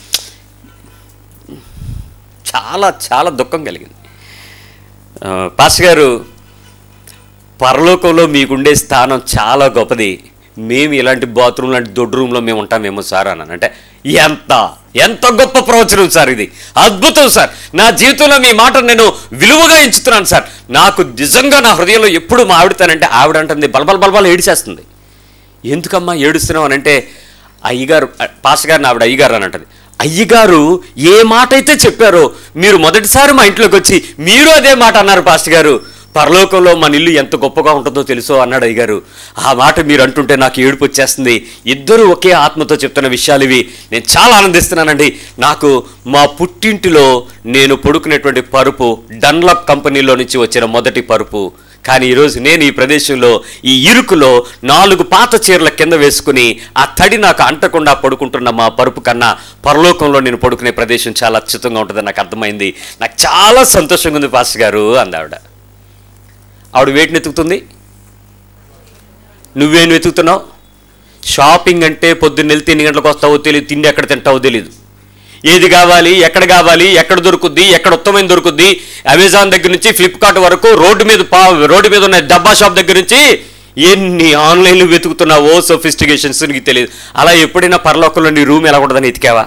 చాలా చాలా దుఃఖం కలిగింది ఆ, పాస్టర్ గారు పరలోకంలో మీకుండే స్థానం చాలా గొప్పది మేము ఇలాంటి బాత్రూమ్ లాంటి దొడ్డు రూమ్లో మేము ఉంటామేమో సార్ అన్నాను అంటే ఎంత ఎంత గొప్ప ప్రవచనం సార్ ఇది అద్భుతం సార్ నా జీవితంలో మీ మాట నేను విలువగా ఎంచుతున్నాను సార్ నాకు నిజంగా నా హృదయంలో ఎప్పుడు మా ఆవిడతానంటే ఆవిడ అంటుంది బలబల బలబల ఏడిచేస్తుంది ఎందుకమ్మా ఏడుస్తున్నావు అని అంటే అయ్యగారు పాస్టర్ గారిని ఆవిడ అయ్యగారు అని అంటది అయ్యగారు ఏ మాట అయితే చెప్పారో మీరు మొదటిసారి మా ఇంట్లోకి వచ్చి మీరు అదే మాట అన్నారు పాస్టర్ గారు పరలోకంలో మన ఇల్లు ఎంత గొప్పగా ఉంటుందో తెలుసో అన్నాడు అయ్యగారు ఆ మాట మీరు అంటుంటే నాకు ఏడుపు వచ్చేస్తుంది ఇద్దరు ఒకే ఆత్మతో చెప్తున్న విషయాలు ఇవి నేను చాలా ఆనందిస్తున్నానండి నాకు మా పుట్టింటిలో నేను పడుకునేటువంటి పరుపు డన్లప్ కంపెనీలో నుంచి వచ్చిన మొదటి పరుపు కానీ ఈరోజు నేను ఈ ప్రదేశంలో ఈ ఇరుకులో నాలుగు పాత చీరల కింద వేసుకుని ఆ తడి నాకు అంటకుండా పడుకుంటున్న మా పరుపు కన్నా పరలోకంలో నేను పడుకునే ప్రదేశం చాలా అద్భుతంగా ఉంటుందని నాకు అర్థమైంది నాకు చాలా సంతోషంగా ఉంది పాస్టర్ గారు అంది ఆవిడ ఆవిడ వేటిని వెతుకుతుంది నువ్వేం వెతుకుతున్నావు షాపింగ్ అంటే పొద్దున్న వెళ్తే ఎన్ని గంటలకు వస్తావో తెలియదు తిండి ఎక్కడ తింటావో తెలియదు ఏది కావాలి ఎక్కడ కావాలి ఎక్కడ దొరుకుద్ది ఎక్కడ ఉత్తమమైన దొరుకుద్ది అమెజాన్ దగ్గర నుంచి ఫ్లిప్కార్ట్ వరకు రోడ్డు మీద పా రోడ్డు మీద ఉన్న డబ్బా షాప్ దగ్గర నుంచి ఎన్ని ఆన్లైన్లు వెతుకుతున్నావో సొఫిస్టికేషన్స్ నీకు తెలియదు అలా ఎప్పుడైనా పరలోకంలో నీ రూమ్ ఎలా ఉండదని ఎతికావా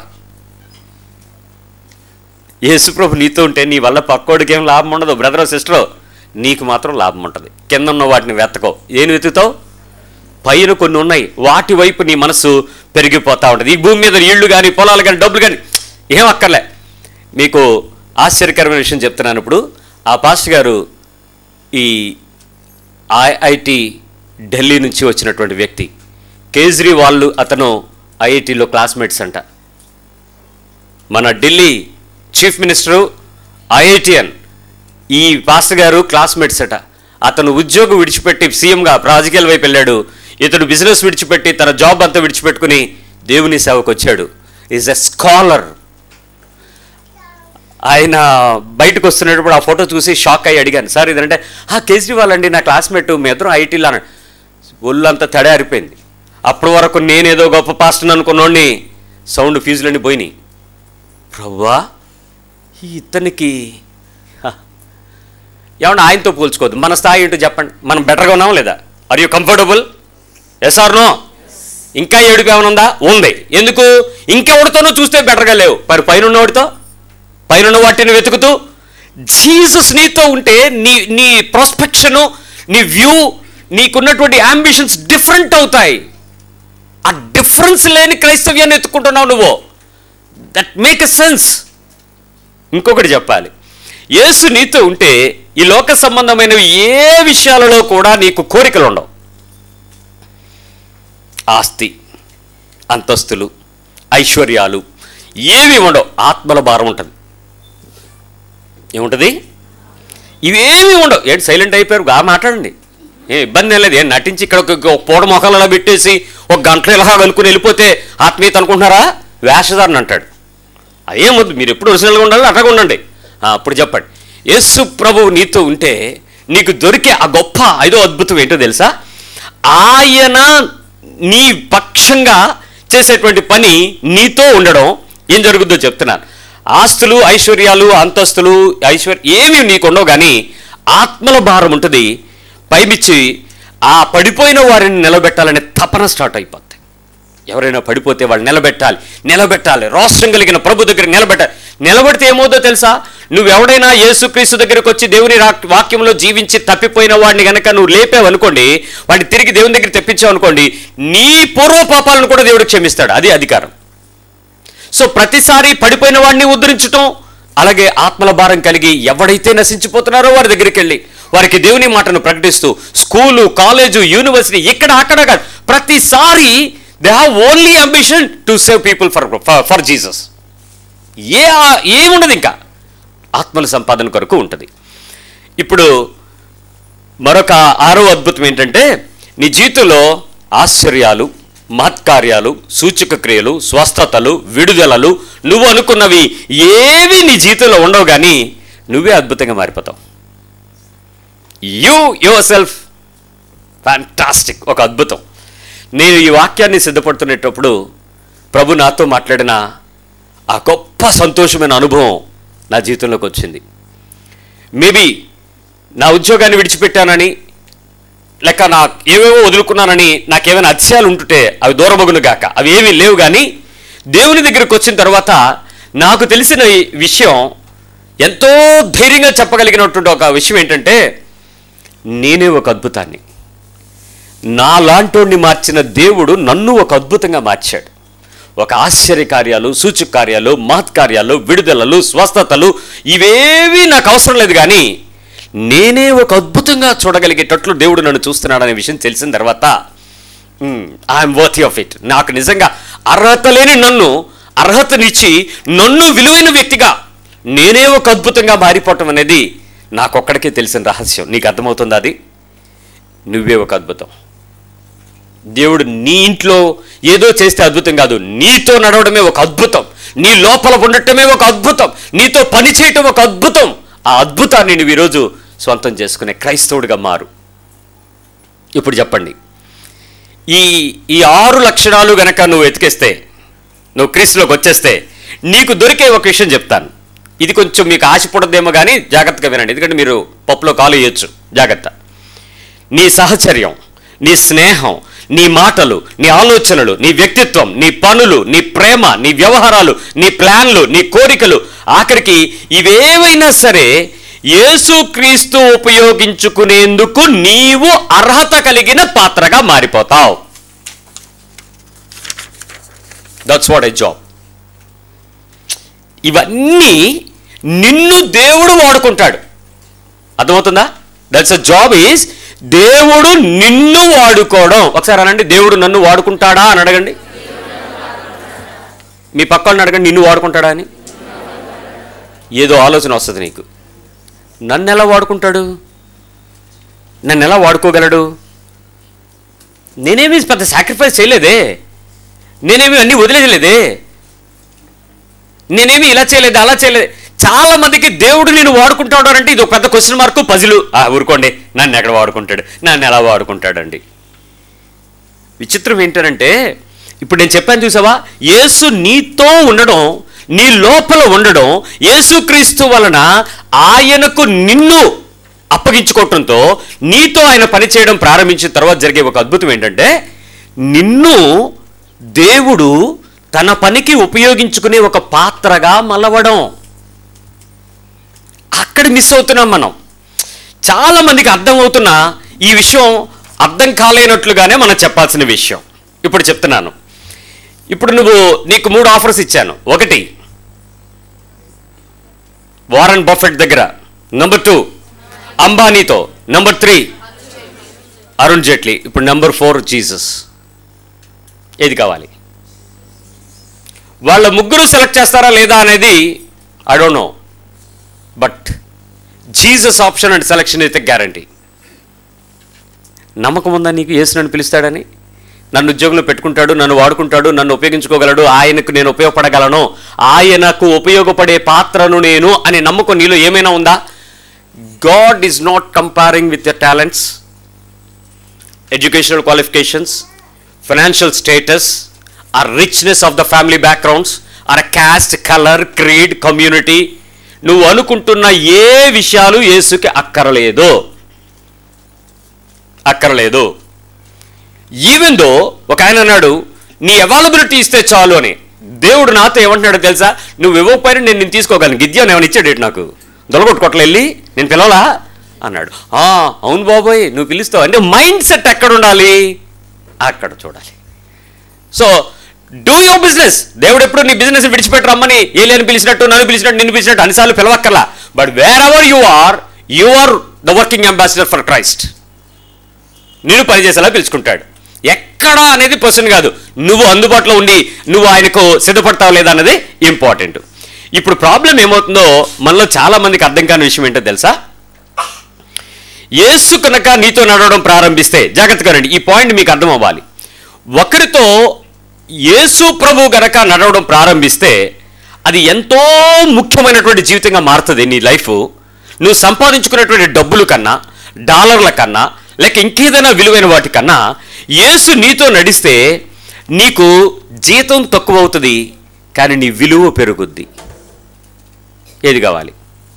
యేసుప్రభు నీతో ఉంటే నీ వల్ల పక్కోడికి ఏం లాభం ఉండదు బ్రదరో సిస్టరో నీకు మాత్రం లాభం ఉంటుంది కింద ఉన్న వాటిని వెతకో ఏం వెతుకుతావు పైన కొన్ని ఉన్నాయి వాటి వైపు నీ మనసు పెరిగిపోతూ ఉంటుంది ఈ భూమి మీద ఇళ్ళు కానీ పొలాలు కానీ డబ్బులు కానీ ఏం అక్కర్లే మీకు ఆశ్చర్యకరమైన విషయం చెప్తున్నాను ఇప్పుడు ఆ పాస్టర్ గారు ఈ ఐఐటి ఢిల్లీ నుంచి వచ్చినటువంటి వ్యక్తి కేజ్రీవాల్ అతను ఐఐటిలో క్లాస్మేట్స్ అంట మన ఢిల్లీ చీఫ్ మినిస్టరు ఐఐటిఎన్ ఈ పాస్టర్ గారు క్లాస్మేట్స్ అట అతను ఉద్యోగం విడిచిపెట్టి సీఎంగా రాజకీయాల వైపు వెళ్ళాడు ఇతడు బిజినెస్ విడిచిపెట్టి తన జాబ్ అంతా విడిచిపెట్టుకుని దేవుని సేవకు వచ్చాడు ఈజ్ ఎ స్కాలర్ ఆయన బయటకు వస్తున్నప్పుడు ఆ ఫోటో చూసి షాక్ అయ్యి అడిగాను సార్ ఇదంటే ఆ కేజ్రీవాల్ అండి నా క్లాస్మేట్ మీ ఇద్దరం ఐటీలో అన్నాడు ఒళ్ళంతా తడారిపోయింది అప్పటి వరకు నేనేదో గొప్ప పాస్టర్ అనుకున్నోడిని సౌండ్ ఫీజులన్నీ పోయినాయి ప్రవ్వా ఈ ఇతనికి హ. ఏమన్నా ఆయనతో పోల్చుకోవద్దు మన స్థాయి ఏంటో చెప్పండి మనం బెటర్గా ఉన్నాం లేదా are you comfortable yes or no ఇంకా ఏడుపు ఏమైనా ఉందా ఉంది ఎందుకు ఇంకెవడితోనూ చూస్తే బెటర్గా లేవు మరి పైన ఉన్నవాడితో పైన ఉన్న వాటిని వెతుకుతూ జీసస్ నీతో ఉంటే నీ నీ ప్రాస్పెక్షను నీ వ్యూ నీకున్నటువంటి అంబిషన్స్ డిఫరెంట్ అవుతాయి ఆ డిఫరెన్స్ లేని క్రైస్తవ్యాన్ని ఎత్తుకుంటున్నావు నువ్వు దట్ మేక్ ఎ సెన్స్ ఇంకొకటి చెప్పాలి యేసు నీతో ఉంటే ఈ లోక సంబంధమైనవి ఏ విషయాలలో కూడా నీకు కోరికలు ఉండవు ఆస్తి అంతస్తులు ఐశ్వర్యాలు ఏవి ఉండవు ఆత్మల భారం ఉంటుంది ఏముంటుంది ఇవేమి ఉండవు ఏంటి సైలెంట్ అయిపోయారు బాగా మాట్లాడండి ఏం ఇబ్బంది ఏం లేదు ఏం నటించి ఇక్కడ ఒక ఒక పూట మొఖాలలో పెట్టేసి ఒక గంటలో ఇలా వెనుకుని వెళ్ళిపోతే ఆత్మీయత అనుకుంటున్నారా వేషధారణ అంటాడు అదేం వద్దు మీరు ఎప్పుడు ఒరిజినల్గా ఉండాలి అట్లాగా ఉండండి ఆ, అప్పుడు చెప్పండి యేసు ప్రభువు నీతో ఉంటే నీకు దొరికే ఆ గొప్ప ఐదో అద్భుతం ఏంటో తెలుసా ఆయన నీ పక్షంగా చేసేటువంటి పని నీతో ఉండడం ఏం జరుగుద్దో చెప్తున్నాను ఆస్తులు ఐశ్వర్యాలు అంతస్తులు ఐశ్వర్య ఏమి నీకు ఉండవు కానీ ఆత్మల భారం ఉంటుంది పైమిచ్చి ఆ పడిపోయిన వారిని నిలబెట్టాలనే తపన స్టార్ట్ అయిపోద్ది ఎవరైనా పడిపోతే వాళ్ళు నిలబెట్టాలి నిలబెట్టాలి రోషం కలిగిన ప్రభు దగ్గర నిలబెట్టాలి నిలబడితే ఏమవుతుందో తెలుసా నువ్వెవడైనా యేసుక్రీస్తు దగ్గరకు వచ్చి దేవుని రా- వాక్యంలో జీవించి తప్పిపోయిన వాడిని గనక నువ్వు లేపావు అనుకోండి వాడిని తిరిగి దేవుని దగ్గర తెప్పించావు అనుకోండి నీ పూర్వ పాపాలను కూడా దేవుడు క్షమిస్తాడు అది అధికారం సో ప్రతిసారి పడిపోయిన వాడిని ఉద్ధరించటం అలాగే ఆత్మల భారం కలిగి ఎవడైతే నశించిపోతున్నారో వారి దగ్గరికి వెళ్ళి వారికి దేవుని మాటను ప్రకటిస్తూ స్కూలు కాలేజు యూనివర్సిటీ ఇక్కడ అక్కడ కాదు ప్రతిసారి they have only ambition to save people for for Jesus ఏ ఏముండదు ఇంకా ఆత్మల సంపాదన కొరకు ఉంటుంది ఇప్పుడు మరొక ఆరో అద్భుతం ఏంటంటే నీ జీవితంలో ఆశ్చర్యాలు మహత్కార్యాలు సూచక క్రియలు స్వస్థతలు విడుదలలు నువ్వు అనుకున్నవి ఏవి నీ జీవితంలో ఉండవు కానీ నువ్వే అద్భుతంగా మారిపోతావు యూ యువర్ సెల్ఫ్ ఫ్యాంటాస్టిక్ ఒక అద్భుతం నేను ఈ వాక్యాన్ని సిద్ధపడుతున్నప్పుడు ప్రభు నాతో మాట్లాడిన ఆ గొప్ప సంతోషమైన అనుభవం నా జీవితంలోకి వచ్చింది మేబీ నా ఉద్యోగాన్ని విడిచిపెట్టానని లేక నా ఏవేవో వదులుకున్నానని నాకేమైనా అతిశయాలు ఉంటుంటే అవి దూరమగును గాక అవి ఏమీ లేవు కానీ దేవుని దగ్గరికి వచ్చిన తర్వాత నాకు తెలిసిన ఈ విషయం ఎంతో ధైర్యంగా చెప్పగలిగినటువంటి ఒక విషయం ఏంటంటే నేనే ఒక అద్భుతాన్ని నా లాంటోడిని మార్చిన దేవుడు నన్ను ఒక అద్భుతంగా మార్చాడు ఒక ఆశ్చర్య కార్యాలు సూచక కార్యాలు మహత్కార్యాలు విడుదలలు స్వస్థతలు ఇవేవి నాకు అవసరం లేదు కానీ నేనే ఒక అద్భుతంగా చూడగలిగేటట్లు దేవుడు నన్ను చూస్తున్నాడనే విషయం తెలిసిన తర్వాత ఐఎమ్ వర్తీ ఆఫ్ ఇట్ నాకు నిజంగా అర్హత లేని నన్ను అర్హతనిచ్చి నన్ను విలువైన వ్యక్తిగా నేనే ఒక అద్భుతంగా మారిపోవటం అనేది నాకొక్కడికే తెలిసిన రహస్యం నీకు అర్థమవుతుందా అది నువ్వే ఒక అద్భుతం దేవుడు నీ ఇంట్లో ఏదో చేస్తే అద్భుతం కాదు నీతో నడవడమే ఒక అద్భుతం నీ లోపల ఉండటమే ఒక అద్భుతం నీతో పని చేయటం ఒక అద్భుతం ఆ అద్భుతాన్ని నువ్వు ఈరోజు సొంతం చేసుకునే క్రైస్తవుడిగా మారు ఇప్పుడు చెప్పండి ఈ ఈ ఆరు లక్షణాలు గనక నువ్వు వెతికేస్తే నువ్వు క్రీస్తులోకి వచ్చేస్తే నీకు దొరికే ఒక విషయం చెప్తాను ఇది కొంచెం మీకు ఆశపడదేమో కానీ జాగ్రత్తగా వినండి ఎందుకంటే మీరు పప్పులో కాలు వేయొచ్చు జాగ్రత్త నీ సహచర్యం నీ స్నేహం నీ మాటలు నీ ఆలోచనలు నీ వ్యక్తిత్వం నీ పనులు నీ ప్రేమ నీ వ్యవహారాలు నీ ప్లాన్లు నీ కోరికలు ఆఖరికి ఇవేవైనా సరే యేసుక్రీస్తు ఉపయోగించుకునేందుకు నీవు అర్హత కలిగిన పాత్రగా మారిపోతావు దట్స్ వాట్ ఐ జాబ్ ఇవన్నీ నిన్ను దేవుడు వాడుకుంటాడు అర్థమవుతుందా దట్స్ అ జాబ్ ఈజ్ దేవుడు నిన్ను వాడుకోవడం ఒకసారి అనండి దేవుడు నన్ను వాడుకుంటాడా అని అడగండి మీ పక్క వాళ్ళని అడగండి నిన్ను వాడుకుంటాడా అని ఏదో ఆలోచన వస్తుంది నీకు నన్ను ఎలా వాడుకుంటాడు నన్ను ఎలా వాడుకోగలడు నేనేమి పెద్ద సాక్రిఫైస్ చేయలేదే నేనేమి అన్నీ వదిలేయలేదే నేనేమి ఇలా చేయలేదు అలా చేయలేదు చాలా మందికి దేవుడు నేను వాడుకుంటాడు అంటే ఇది ఒక పెద్ద క్వశ్చన్ మార్కు పజిలు ఆ ఊరుకోండి నన్ను ఎక్కడ వాడుకుంటాడు నన్ను ఎలా వాడుకుంటాడండి విచిత్రం ఏంటంటే ఇప్పుడు నేను చెప్పాను చూసావా యేసు నీతో ఉండడం నీ లోపల ఉండడం యేసుక్రీస్తు వలన ఆయనకు నిన్ను అప్పగించుకోవటంతో నీతో ఆయన పని చేయడం ప్రారంభించిన తర్వాత జరిగే ఒక అద్భుతం ఏంటంటే నిన్ను దేవుడు తన పనికి ఉపయోగించుకునే ఒక పాత్రగా మలవడం అక్కడ మిస్ అవుతున్నాం మనం చాలా మందికి అర్థమవుతున్న ఈ విషయం అర్థం కాలేనట్లుగానే మనం చెప్పాల్సిన విషయం ఇప్పుడు చెప్తున్నాను ఇప్పుడు నువ్వు నీకు మూడు ఆఫర్స్ ఇచ్చాను ఒకటి వారన్ బఫెట్ దగ్గర నంబర్ టూ అంబానీతో నంబర్ త్రీ అరుణ్ జైట్లీ ఇప్పుడు నెంబర్ ఫోర్ జీసస్ ఏది కావాలి వాళ్ళ ముగ్గురు సెలెక్ట్ చేస్తారా లేదా అనేది I don't know but Jesus option and selection అయితే గ్యారంటీ నమ్మకం ఉందా నీకు యేసు నన్ను పిలుస్తాడని నన్ను ఉద్యోగంలో పెట్టుకుంటాడు నన్ను వాడుకుంటాడు నన్ను ఉపయోగించుకోగలడు ఆయనకు నేను ఉపయోగపడగలను ఆయనకు ఉపయోగపడే పాత్రను నేను అనే నమ్మకం నీలో ఏమైనా ఉందా God is not comparing with your talents educational qualifications financial status or richness of the family backgrounds or caste colour creed community నువ్వు అనుకుంటున్న ఏ విషయాలు యేసుకి అక్కరలేదు అక్కరలేదు ఈవెన్ దో ఒక ఆయన అన్నాడు నీ అవైలబిలిటీ ఇస్తే చాలు అని దేవుడు నాతో ఏమంటున్నాడో తెలుసా నువ్వు ఇవ్వకపోయినా నేను నేను తీసుకోగలను గిద్యాన్ని ఏమైనా ఇచ్చాడు నాకు దొలగొట్టుకోవట్లే వెళ్ళి నేను పిలవలా అన్నాడు "ఆ, అవును బాబోయ్ నువ్వు పిలుస్తావు అంటే మైండ్ సెట్ ఎక్కడ ఉండాలి అక్కడ చూడాలి సో డూ యువర్ బిజినెస్ దేవుడు ఎప్పుడు నీ బిజినెస్ విడిచిపెట్టి రమ్మని ఏలియని పిలిచినట్టు నన్ను పిలిచినట్టు నిన్ను పిలిచినట్టు అన్నిసార్లు పిలవక్కర్లా but wherever you are you are the working ambassador for Christ నేను పనిచేసేలా పిలుచుకుంటాడు ఎక్కడ అనేది క్వశ్చన్ కాదు నువ్వు అందుబాటులో ఉండి నువ్వు ఆయనకు సిద్ధపడతావు లేదా అన్నది ఇంపార్టెంట్ ఇప్పుడు ప్రాబ్లం ఏమవుతుందో మనలో చాలా మందికి అర్థం కాని విషయం ఏంటో తెలుసా యేసు కనుక నీతో నడవడం ప్రారంభిస్తే జాగ్రత్తగా రండి ఈ పాయింట్ మీకు అర్థం అవ్వాలి ఒకరితో యేసు ప్రభు గనక నడవడం ప్రారంభిస్తే అది ఎంతో ముఖ్యమైనటువంటి జీవితంగా మారుతుంది నీ లైఫ్ నువ్వు సంపాదించుకున్నటువంటి డబ్బుల కన్నా డాలర్ల కన్నా లేక ఇంకేదైనా విలువైన వాటికన్నా యేసు నీతో నడిస్తే నీకు జీతం తక్కువ అవుతుంది కానీ నీ విలువ పెరుగుద్ది ఏది కావాలి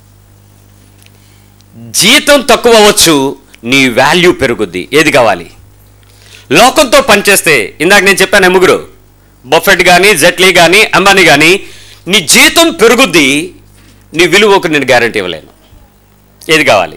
జీతం తక్కువ అవ్వచ్చు నీ వాల్యూ పెరుగుద్ది ఏది కావాలి లోకంతో పనిచేస్తే ఇందాక నేను చెప్పాను ముగ్గురు బఫెట్ కానీ జెట్లీ కానీ అంబానీ కానీ నీ జీతం పెరుగుద్ది నీ విలువకు నేను గ్యారంటీ ఇవ్వలేను ఏది కావాలి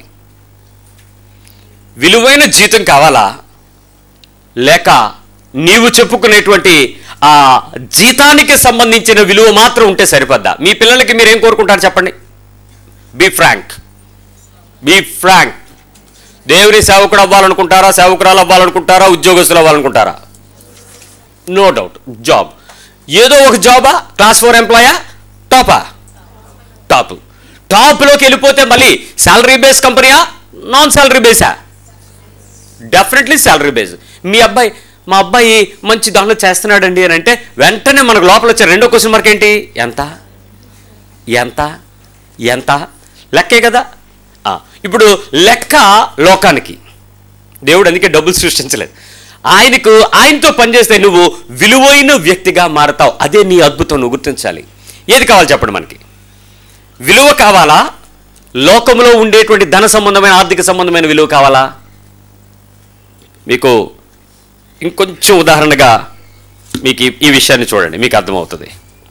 విలువైన జీతం కావాలా లేక నీవు చెప్పుకునేటువంటి ఆ జీతానికి సంబంధించిన విలువ మాత్రం ఉంటే సరిపోద్దా మీ పిల్లలకి మీరేం కోరుకుంటారు చెప్పండి బీ ఫ్రాంక్ బీ ఫ్రాంక్ దేవుని సేవకుడు అవ్వాలనుకుంటారా సేవకురాలు అవ్వాలనుకుంటారా ఉద్యోగస్తులు అవ్వాలనుకుంటారా నో డౌట్ జాబ్ ఏదో ఒక జాబా క్లాస్ ఫోర్ ఎంప్లాయా టాపా టాప్ టాప్లోకి వెళ్ళిపోతే మళ్ళీ శాలరీ బేస్ కంపెనీయా నాన్ శాలరీ బేసా డెఫినెట్లీ శాలరీ బేస్ మీ అబ్బాయి మా అబ్బాయి మంచి దానిలో చేస్తున్నాడండి అని అంటే వెంటనే మనకు లోపల వచ్చే రెండో క్వశ్చన్ మార్క్ ఏంటి ఎంత ఎంత ఎంత లెక్కే కదా ఆ, ఇప్పుడు లెక్క లోకానికి దేవుడు అందుకే డబ్బులు సృష్టించలేదు ఆయనకు ఆయనతో పనిచేస్తే నువ్వు విలువైన వ్యక్తిగా మారతావు అదే నీ అద్భుతం నువ్వు గుర్తించాలి ఏది కావాలి చెప్పండి మనకి విలువ కావాలా లోకంలో ఉండేటువంటి ధన సంబంధమైన ఆర్థిక సంబంధమైన విలువ కావాలా మీకు ఇంకొంచెం ఉదాహరణగా మీకు ఈ- ఈ విషయాన్ని చూడండి మీకు అర్థమవుతుంది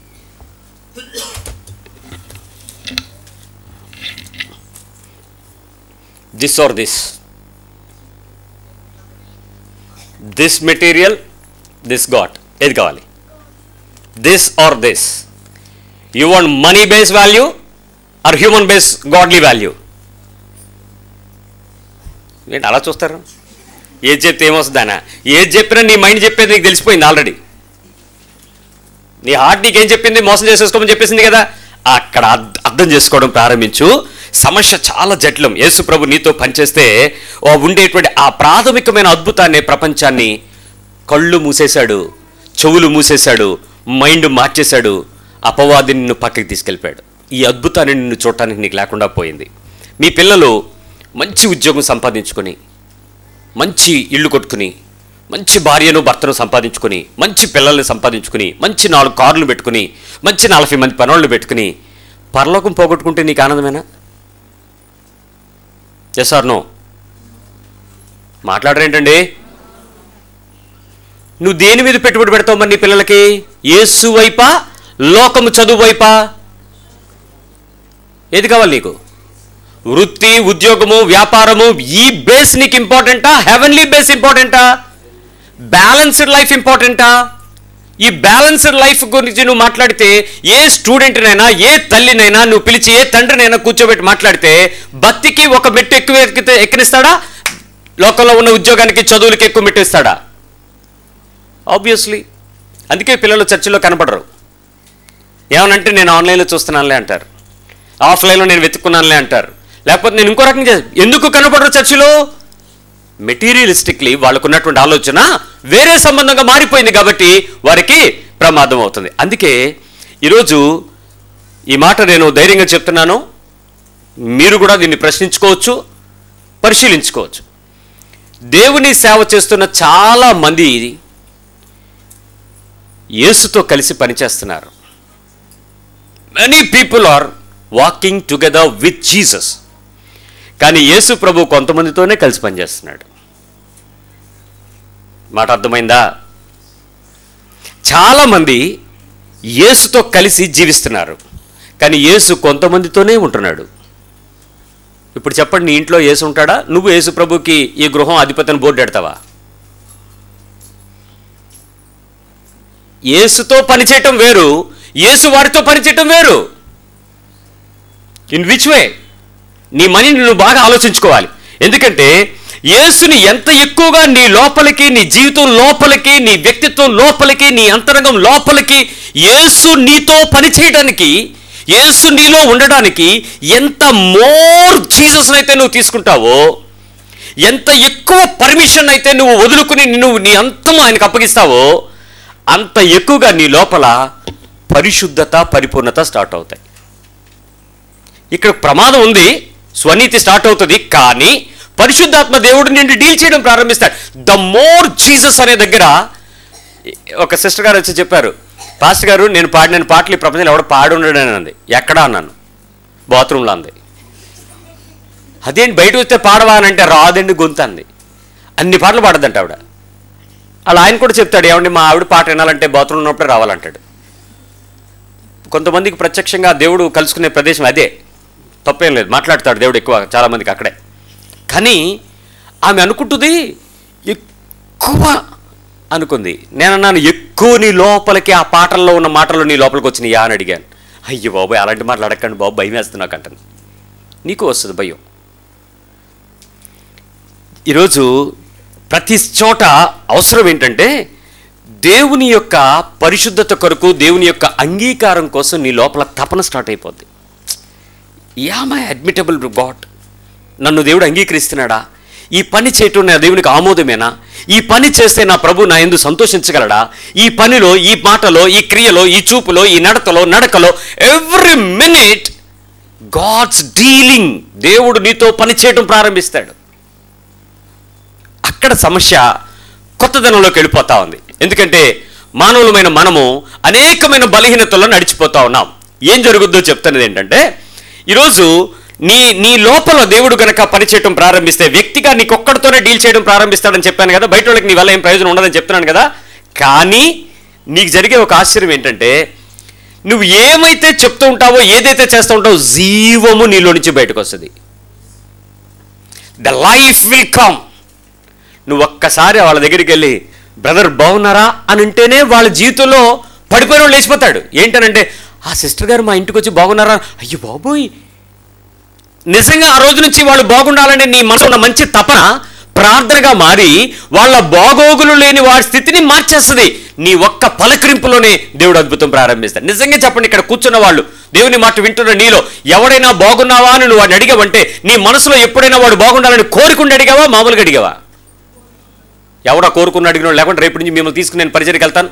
this or this this material this got ఏది కావాలి this or this you want money base value or human base godly value ఏంటి అలా చూస్తారు ఏది చెప్తే ఏమొస్తుందానా ఏది చెప్పినా నీ మైండ్ చెప్పేది నీకు తెలిసిపోయింది ఆల్రెడీ నీ హార్ట్ నీకేం చెప్పింది మోసం చేసేసుకోమని చెప్పేసింది కదా అక్కడ అర్థ- అర్థం చేసుకోవడం ప్రారంభించు సమస్య చాలా జటిలం యేసు ప్రభు నీతో పనిచేస్తే ఓ ఉండేటువంటి ఆ ప్రాథమికమైన అద్భుతాన్ని ప్రపంచాన్ని కళ్ళు మూసేశాడు చెవులు మూసేశాడు మైండ్ మార్చేశాడు అపవాదిని నిన్ను పక్కకి తీసుకెళ్ళిపోయాడు ఈ అద్భుతాన్ని నిన్ను చూడటానికి నీకు లేకుండా పోయింది మీ పిల్లలు మంచి ఉద్యోగం సంపాదించుకొని మంచి ఇల్లు కొట్టుకుని మంచి భార్యను భర్తను సంపాదించుకుని మంచి పిల్లల్ని సంపాదించుకుని మంచి నాలుగు కార్లు పెట్టుకుని మంచి నలభై మంది పనోళ్ళు పెట్టుకుని పరలోకం పోగొట్టుకుంటే నీకు ఆనందమేనా ఎస్ ఆర్ నో మాట్లాడరేంటండి నువ్వు దేని మీద పెట్టుబడి పెడతావు మరి నీ పిల్లలకి యేసు వైపా లోకము చదువు వైపా ఏది కావాలి నీకు వృత్తి ఉద్యోగము వ్యాపారము ఈ బేస్ నీకు ఇంపార్టెంటా హెవెన్లీ బేస్ ఇంపార్టెంటా బ్యాలెన్స్డ్ లైఫ్ ఇంపార్టెంటా ఈ బ్యాలెన్స్డ్ లైఫ్ గురించి నువ్వు మాట్లాడితే ఏ స్టూడెంట్నైనా ఏ తల్లినైనా నువ్వు పిలిచి ఏ తండ్రినైనా కూర్చోబెట్టి మాట్లాడితే భక్తికి ఒక మెట్టు ఎక్కువ ఎక్కితే ఎక్కినిస్తాడా లోకంలో ఉన్న ఉద్యోగానికి చదువులకి ఎక్కువ మెట్టు ఇస్తాడా ఆబ్వియస్లీ అందుకే పిల్లలు చర్చిలో కనపడరు ఏమనంటే నేను ఆన్లైన్లో చూస్తున్నానులే అంటారు ఆఫ్లైన్లో నేను వెతుక్కున్నానులే అంటారు లేకపోతే నేను ఇంకో రకంగా చేస్తా. ఎందుకు కనపడరు చర్చిలో మెటీరియలిస్టిక్లీ వాళ్ళకున్నటువంటి ఆలోచన వేరే సంబంధంగా మారిపోయింది కాబట్టి వారికి ప్రమాదం అవుతుంది అందుకే ఈరోజు ఈ మాట నేను ధైర్యంగా చెప్తున్నాను మీరు కూడా దీన్ని ప్రశ్నించుకోవచ్చు పరిశీలించుకోవచ్చు దేవుని సేవ చేస్తున్న చాలా మంది యేసుతో కలిసి పనిచేస్తున్నారు many people are walking together with Jesus కానీ యేసు ప్రభు కొంతమందితోనే కలిసి పనిచేస్తున్నాడు మాట అర్థమైందా చాలామంది యేసుతో కలిసి జీవిస్తున్నారు కానీ యేసు కొంతమందితోనే ఉంటున్నాడు ఇప్పుడు చెప్పండి నీ ఇంట్లో యేసు ఉంటాడా నువ్వు యేసు ప్రభుకి ఈ గృహం అధిపతిని బోర్డు పెడతావా యేసుతో పనిచేయటం వేరు యేసు వారితో పనిచేయటం వేరు ఇన్ విచ్ వే నీ మనీని నువ్వు బాగా ఆలోచించుకోవాలి ఎందుకంటే యేసుని ఎంత ఎక్కువగా నీ లోపలికి నీ జీవితం లోపలికి నీ వ్యక్తిత్వం లోపలికి నీ అంతరంగం లోపలికి యేసు నీతో పనిచేయడానికి యేసు నీలో ఉండడానికి ఎంత మోర్ జీసస్ అయితే నువ్వు తీసుకుంటావో ఎంత ఎక్కువ పర్మిషన్ అయితే నువ్వు వదులుకుని నువ్వు నీ అంతం ఆయనకు అప్పగిస్తావో అంత ఎక్కువగా నీ లోపల పరిశుద్ధత పరిపూర్ణత స్టార్ట్ అవుతాయి ఇక్కడ ప్రమాదం ఉంది స్వనీతి స్టార్ట్ అవుతుంది కానీ పరిశుద్ధాత్మ దేవుడు నిన్ను డీల్ చేయడం ప్రారంభిస్తాడు ద మోర్ జీసస్ అనే దగ్గర ఒక సిస్టర్ గారు వచ్చి చెప్పారు పాస్టర్ గారు నేను పాడిన పాటలు ఈ ప్రపంచంలో ఎవడో పాడి ఉండడని అంది ఎక్కడా అన్నాను బాత్రూంలో అంది అదేంటి బయట వస్తే పాడవా అని అంటే రాదండి గొంతు అంది అన్ని పాటలు పాడదంట ఆవిడ అలా ఆయన కూడా చెప్తాడు ఏమండి మా ఆవిడ పాట వినాలంటే బాత్రూమ్ ఉన్నప్పుడే రావాలంటాడు కొంతమందికి ప్రత్యక్షంగా దేవుడు కలుసుకునే ప్రదేశం అదే తప్పేం లేదు మాట్లాడతాడు దేవుడు ఎక్కువ చాలామందికి అక్కడే కానీ ఆమె అనుకుంటుంది ఎక్కువ అనుకుంది నేను అన్నాను ఎక్కువ నీ లోపలికి ఆ పాటల్లో ఉన్న మాటలు నీ లోపలికి వచ్చినాయా అని అడిగాను అయ్యో బాబాయ్ అలాంటి మాటలు అడగండి బాబు భయం వేస్తుంది నాకు అంటాను నీకు వస్తుంది భయం ఈరోజు ప్రతి చోట అవసరం ఏంటంటే దేవుని యొక్క పరిశుద్ధత కొరకు దేవుని యొక్క అంగీకారం కోసం నీ లోపల తపన స్టార్ట్ అయిపోద్ది యామై అడ్మిటబుల్ గాడ్ నన్ను దేవుడు అంగీకరిస్తున్నాడా ఈ పని చేయటం నా దేవునికి ఆమోదమేనా ఈ పని చేస్తే నా ప్రభు నా ఎందు సంతోషించగలడా ఈ పనిలో ఈ మాటలో ఈ క్రియలో ఈ చూపులో ఈ నడతలో నడకలో ఎవ్రీ మినిట్ గాడ్స్ డీలింగ్ దేవుడు నీతో పని చేయటం ప్రారంభిస్తాడు అక్కడ సమస్య కొత్తదనంలోకి వెళ్ళిపోతా ఉంది ఎందుకంటే మానవులమైన మనము అనేకమైన బలహీనతల్లో నడిచిపోతా ఉన్నాం ఏం జరుగుద్దో చెప్తున్నది ఏంటంటే ఈరోజు నీ నీ లోపల దేవుడు గనక పనిచేయటం ప్రారంభిస్తే వ్యక్తిగా నీకొక్కడితోనే డీల్ చేయడం ప్రారంభిస్తాడని చెప్పాను కదా బయట వాళ్ళకి నీ వల్ల ఏం ప్రయోజనం ఉండదని చెప్తున్నాను కదా కానీ నీకు జరిగే ఒక ఆశ్చర్యం ఏంటంటే నువ్వు ఏమైతే చెప్తూ ఉంటావో ఏదైతే చేస్తూ ఉంటావో జీవము నీలో నుంచి బయటకు వస్తుంది ద లైఫ్ విల్ కమ్ నువ్వు ఒక్కసారి వాళ్ళ దగ్గరికి వెళ్ళి బ్రదర్ బాగున్నారా అని అంటేనే వాళ్ళ జీవితంలో పడిపోయిన వాళ్ళు లేచిపోతాడు ఏంటనంటే ఆ సిస్టర్ గారు మా ఇంటికి వచ్చి బాగున్నారా అయ్యో బాబోయ్ నిజంగా ఆ రోజు నుంచి వాళ్ళు బాగుండాలని నీ మనసు ఉన్న మంచి తపన ప్రార్థనగా మారి వాళ్ళ బాగోగులు లేని వారి స్థితిని మార్చేస్తుంది నీ ఒక్క పలకరింపులోనే దేవుడు అద్భుతం ప్రారంభిస్తాడు నిజంగా చెప్పండి ఇక్కడ కూర్చున్న వాళ్ళు దేవుని మాట వింటున్న నీలో ఎవడైనా బాగున్నావా అని నువ్వు వాడిని అడిగావంటే నీ మనసులో ఎప్పుడైనా వాడు బాగుండాలని కోరుకుండి అడిగావా మామూలుగా అడిగావా ఎవడో కోరుకున్న అడిగిన లేకుంటే రేపు నుంచి మిమ్మల్ని తీసుకుని నేను పరిచయకి వెళ్తాను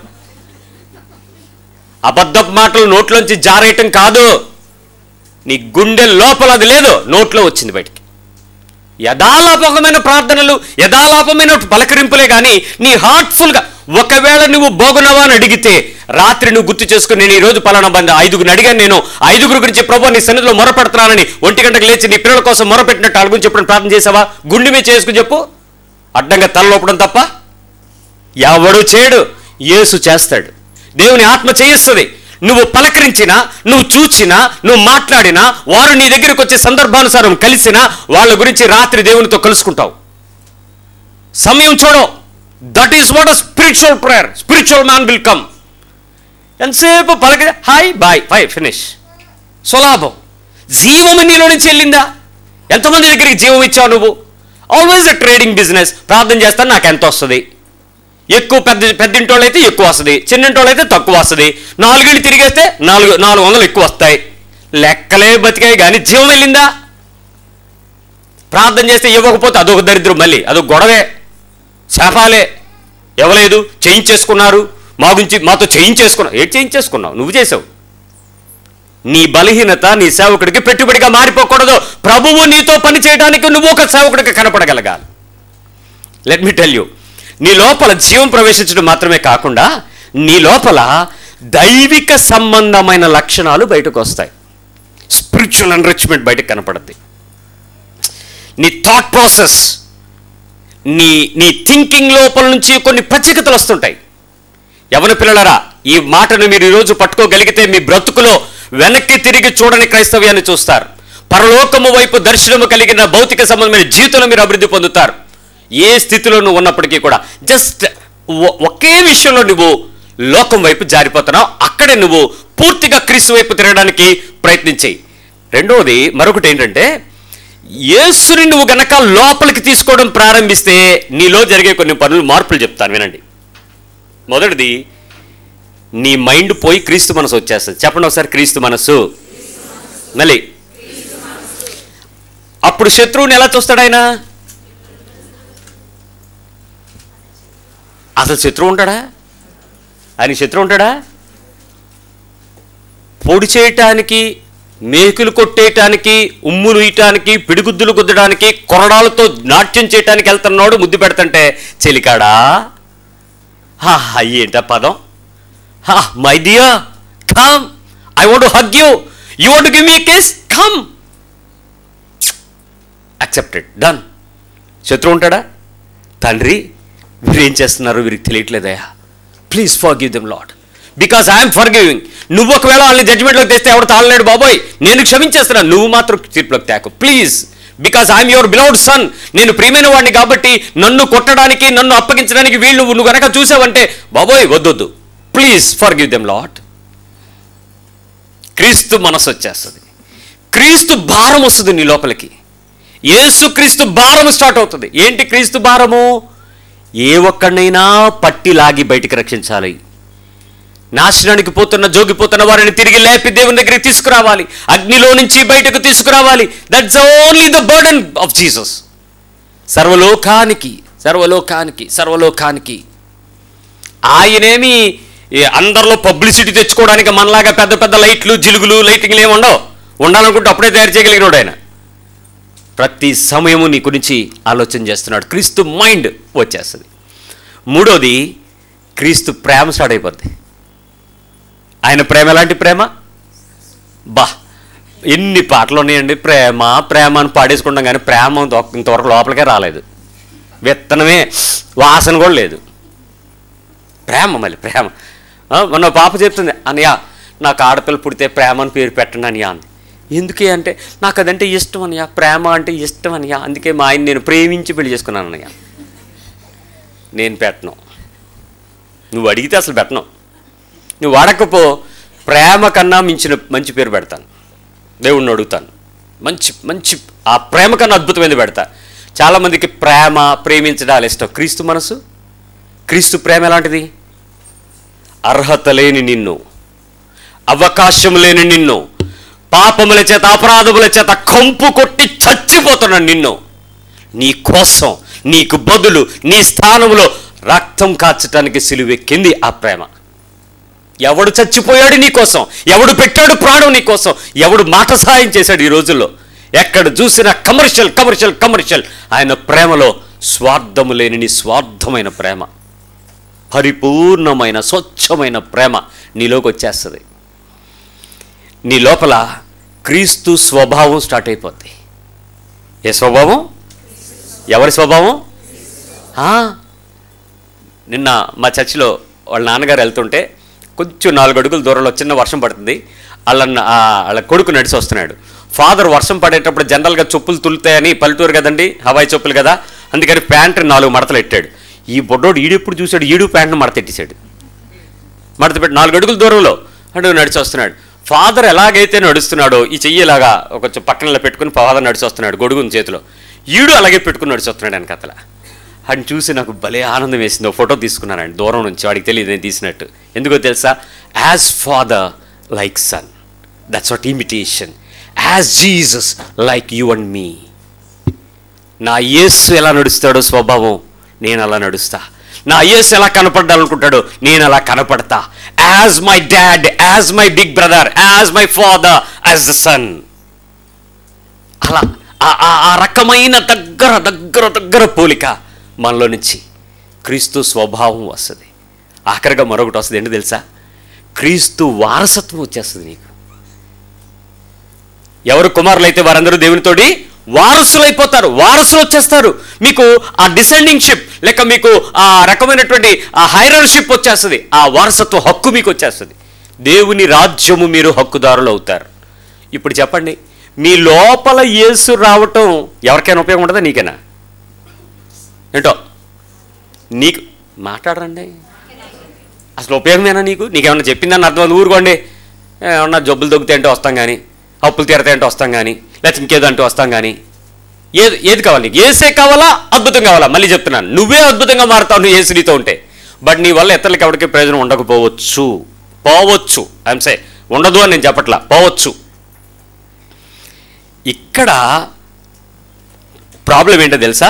అబద్ధపు మాటలు నోట్లోంచి జారేయటం కాదు నీ గుండె లోపల అది లేదు నోట్లో వచ్చింది బయటికి యథాలాపకమైన ప్రార్థనలు యథాలాపమైన పలకరింపులే కానీ నీ హార్ట్ఫుల్గా ఒకవేళ నువ్వు బాగున్నావా అని అడిగితే రాత్రి నువ్వు గుర్తు చేసుకుని నేను ఈ రోజు పలానా బంది ఐదుగురిని అడిగాను నేను ఐదుగురు గురించి ప్రభు నీ సన్నిధిలో మొరపెడుతున్నానని ఒంటి గంటకు లేచి నీ పిల్లల కోసం మొరపెట్టినట్టు వాళ్ళ గురించి చెప్పడం ప్రార్థన చేసావా గుండె మీద చేసుకుని చెప్పు అడ్డంగా తలలోపడం తప్ప ఎవడు చేయడు యేసు చేస్తాడు దేవుని ఆత్మ చేయిస్తుంది నువ్వు పలకరించినా నువ్వు చూచినా నువ్వు మాట్లాడినా వారు నీ దగ్గరికి వచ్చే సందర్భానుసారం కలిసినా వాళ్ళ గురించి రాత్రి దేవునితో కలుసుకుంటావు సమయం చూడవు that is what a spiritual prayer spiritual man will come ఎంతసేపు పలక హాయ్ బాయ్ ఫై ఫినిష్ సులాభం జీవం నీలో నుంచి వెళ్ళిందా ఎంతమంది దగ్గరికి జీవం ఇచ్చావు నువ్వు ఆల్వేస్ అ ట్రేడింగ్ బిజినెస్ ప్రార్థన చేస్తాను నాకు ఎంత వస్తుంది ఎక్కువ పెద్ద పెద్దింటోళ్ళు అయితే ఎక్కువ వస్తుంది చిన్నింటోళ్ళు అయితే తక్కువ వస్తుంది నాలుగేళ్ళు తిరిగేస్తే నాలుగు నాలుగు వందలు ఎక్కువ వస్తాయి లెక్కలే బతికాయి కానీ జీవం వెళ్ళిందా ప్రార్థన చేస్తే ఇవ్వకపోతే అదొక దరిద్రం మళ్ళీ అదొక గొడవే శాపాలే ఇవ్వలేదు చేయించేసుకున్నారు మా గురించి మాతో చేయించేసుకున్నావు ఏం చేయించేసుకున్నావు నువ్వు చేసావు నీ బలహీనత నీ సేవకుడికి పెట్టుబడిగా మారిపోకూడదు ప్రభువు నీతో పని చేయడానికి నువ్వు ఒక సేవకుడికి కనపడగలగాలి లెట్ మీ టెల్ యూ నీ లోపల జీవం ప్రవేశించడం మాత్రమే కాకుండా నీ లోపల దైవిక సంబంధమైన లక్షణాలు బయటకు వస్తాయి స్పిరిచువల్ ఎన్రిచ్మెంట్ బయటకు కనపడుద్ది నీ థాట్ ప్రాసెస్ నీ నీ థింకింగ్ లోపల నుంచి కొన్ని ప్రత్యేకతలు వస్తుంటాయి యవన పిల్లలరా ఈ మాటను మీరు ఈరోజు పట్టుకోగలిగితే మీ బ్రతుకులో వెనక్కి తిరిగి చూడని క్రైస్తవ్యాన్ని చూస్తారు పరలోకము వైపు దర్శనము కలిగిన భౌతిక సంబంధమైన జీవితంలో మీరు అభివృద్ధి పొందుతారు ఏ స్థితిలో నువ్వు ఉన్నప్పటికీ కూడా జస్ట్ ఒకే విషయంలో నువ్వు లోకం వైపు జారిపోతున్నావు అక్కడే నువ్వు పూర్తిగా క్రీస్తు వైపు తిరగడానికి ప్రయత్నించేయి రెండవది మరొకటి ఏంటంటే యేసుని నువ్వు గనక లోపలికి తీసుకోవడం ప్రారంభిస్తే నీలో జరిగే కొన్ని పనులు మార్పులు చెప్తాను వినండి మొదటిది నీ మైండ్ పోయి క్రీస్తు మనసు వచ్చేస్తుంది చెప్పండి ఒకసారి క్రీస్తు మనస్సు మళ్ళీ అప్పుడు శత్రువుని ఎలా చూస్తాడు ఆయన అసలు శత్రువు ఉంటాడా ఆయన శత్రువు ఉంటాడా పొడి చేయటానికి మేకులు కొట్టేయటానికి ఉమ్ములు ఇయటానికి పిడిగుద్దులు గుద్దడానికి కొరడాలతో నాట్యం చేయటానికి వెళ్తున్నాడు ముద్దు పెడతంటే చెలికాడా హా ఏంట పదం హా my dear come I want hug you you want give me case come accepted done శత్రువు ఉంటాడా తండ్రి వీరు ఏం చేస్తున్నారు వీరికి తెలియట్లేదయా please forgive them lord because I'm forgiving నువ్వు ఒకవేళ వాళ్ళని జడ్జిమెంట్లోకి తెస్తే ఎవడు తాళలేడు బాబోయ్ నేను క్షమించేస్తున్నాను నువ్వు మాత్రం తీర్పులోకి తేకు please because I'm your beloved son నేను ప్రియమైన వాడిని కాబట్టి నన్ను కొట్టడానికి నన్ను అప్పగించడానికి వీళ్ళు నువ్వు గనక చూసావంటే బాబోయ్ వద్దొద్దు please forgive them lord క్రీస్తు మనసు వచ్చేస్తుంది క్రీస్తు భారం వస్తుంది నీ లోపలికి యేసు క్రీస్తు భారం స్టార్ట్ అవుతుంది ఏంటి క్రీస్తు భారము ఏ ఒక్కడినైనా పట్టి లాగి బయటికి రక్షించాలి నాశనానికి పోతున్న జోగిపోతున్న వారిని తిరిగి లేపి దేవుని దగ్గరికి తీసుకురావాలి అగ్నిలో నుంచి బయటకు తీసుకురావాలి that's only the burden of Jesus సర్వలోకానికి సర్వలోకానికి సర్వలోకానికి ఆయనేమి ఈ అందరిలో పబ్లిసిటీ తెచ్చుకోవడానికి మనలాగా పెద్ద పెద్ద లైట్లు జిలుగులు లైటింగ్లు ఏమి ఉండవు ఉండాలనుకుంటే అప్పుడే తయారు చేయగలిగినాడు ఆయన ప్రతి సమయము నీ గురించి ఆలోచన చేస్తున్నాడు క్రీస్తు మైండ్ వచ్చేస్తుంది మూడోది క్రీస్తు ప్రేమ స్టార్ట్ అయిపోద్ది ఆయన ప్రేమ ఎలాంటి ప్రేమ బా ఎన్ని పాటలు ఉన్నాయండి ప్రేమ ప్రేమ అని పాడేసుకుంటాం కానీ ప్రేమ ఇంత- ఇంతవరకు లోపలికే రాలేదు విత్తనమే వాసన కూడా లేదు ప్రేమ మళ్ళీ ప్రేమ ఆ, మొన్న పాప చెప్తుంది అనయ్య నాకు ఆడపిల్ల పుడితే ప్రేమ అని పేరు పెట్టండి అనియా అంది ఎందుకే అంటే నాకు అదంటే ఇష్టం అనియా ప్రేమ అంటే ఇష్టం అనియా అందుకే మా ఆయన నేను ప్రేమించి పెళ్లి చేసుకున్నాను అన్నయ్య నేను పెట్టను నువ్వు అడిగితే అసలు పెట్టను నువ్వు అడగకపో ప్రేమ కన్నా మించిన మంచి పేరు పెడతాను దేవుణ్ణి అడుగుతాను మంచి మంచి ఆ ప్రేమ కన్నా అద్భుతమైనది పెడతా చాలామందికి ప్రేమ ప్రేమించడాలు ఇష్టం క్రీస్తు మనసు క్రీస్తు ప్రేమ ఎలాంటిది అర్హత లేని నిన్ను అవకాశం లేని నిన్ను పాపముల చేత అపరాధముల చేత కంపు కొట్టి చచ్చిపోతున్నాను నిన్ను నీ కోసం నీకు బదులు నీ స్థానంలో రక్తం కాచటానికి సిలువెక్కింది ఆ ప్రేమ ఎవడు చచ్చిపోయాడు నీ కోసం ఎవడు పెట్టాడు ప్రాణం నీ కోసం ఎవడు మాట సహాయం చేశాడు ఈ రోజుల్లో ఎక్కడ చూసినా కమర్షియల్ కమర్షియల్ కమర్షియల్ ఆయన ప్రేమలో స్వార్థము లేని నీ స్వార్థమైన ప్రేమ పరిపూర్ణమైన స్వచ్ఛమైన ప్రేమ నీలోకి వచ్చేస్తుంది నీ లోపల క్రీస్తు స్వభావం స్టార్ట్ అయిపోద్ది ఏ స్వభావం ఎవరి స్వభావం ఆ, నిన్న మా చర్చిలో వాళ్ళ నాన్నగారు వెళ్తుంటే కొంచెం నాలుగు అడుగుల దూరంలో చిన్న వర్షం పడుతుంది వాళ్ళ నా- ఆ, వాళ్ళ కొడుకు నడిచి వస్తున్నాడు ఫాదర్ వర్షం పడేటప్పుడు జనరల్గా చెప్పులు తులుతాయని పల్లెటూరు కదండి హవాయి చెప్పులు కదా అందుకని ప్యాంట్ నాలుగు మడతలు ఎట్టాడు ఈ బొడ్డోడు ఈడెప్పుడు చూశాడు ఈడు ప్యాంట్ను మడతెట్టేశాడు మడత పెట్టి నాలుగు అడుగుల దూరంలో అడుగు నడిచి వస్తున్నాడు ఫాదర్ ఎలాగైతే నడుస్తున్నాడో ఈ చెయ్యి ఇలాగా ఒక చ- పక్కన ఇలా పెట్టుకుని ఫాదర్ నడిచి వస్తున్నాడు గొడుగుని చేతిలో ఈడు అలాగే పెట్టుకుని నడిచి వస్తున్నాడు వెనకతల అని చూసి నాకు భలే ఆనందం వేసింది ఒక ఫోటో తీసుకున్నానండి దూరం నుంచి వాడికి తెలియదు నేను తీసినట్టు ఎందుకో తెలుసా as father like son that's what imitation as Jesus like you and me నా యేసు ఎలా నడుస్తాడో స్వభావం నేను అలా నడుస్తా నా యేసు ఎలా కనపడాలనుకుంటాడో నేను అలా కనపడతా as my dad as my big brother as my father as the son అలా ఆ- ఆ- ఆ రకమైన దగ్గర దగ్గర దగ్గర పోలిక మనలో నుంచి క్రీస్తు స్వభావం వస్తుంది ఆఖరిగా మరొకటి వస్తుంది ఏంటి తెలుసా క్రీస్తు వారసత్వం వచ్చేస్తుంది నీకు ఎవరు కుమారులు అయితే వారందరూ దేవునితోటి వారసులైపోతారు వారసులు వచ్చేస్తారు మీకు ఆ డిసెండింగ్ షిప్ లేక మీకు ఆ రకమైనటువంటి ఆ హైరర్షిప్ వచ్చేస్తుంది ఆ వారసత్వ హక్కు మీకు వచ్చేస్తుంది దేవుని రాజ్యము మీరు హక్కుదారులు అవుతారు ఇప్పుడు చెప్పండి మీ లోపల యేసు రావటం ఎవరికైనా ఉపయోగం ఉండదా నీకేనా ఏంటో నీకు మాట్లాడరండి అసలు ఉపయోగమేనా నీకు నీకేమన్నా చెప్పిందని అర్థం ఊరుకోండి ఏమన్నా జబ్బులు దొక్కుతాయి అంటే వస్తాం కానీ అప్పులు తీరతాయి అంటే వస్తాం కానీ లేకపోతే ఇంకేదో అంటే వస్తాం కానీ ఏది ఏది కావాలి నీకు ఏసే కావాలా అద్భుతం కావాలా మళ్ళీ చెప్తున్నాను నువ్వే అద్భుతంగా మారుతావు నువ్వు ఏసు నీతో ఉంటే బట్ నీ వల్ల ఇతరులకి ఎవరికి ప్రయోజనం ఉండకపోవచ్చు పోవచ్చు అంసే ఉండదు అని నేను చెప్పట్లా పోవచ్చు ఇక్కడ ప్రాబ్లం ఏంటో తెలుసా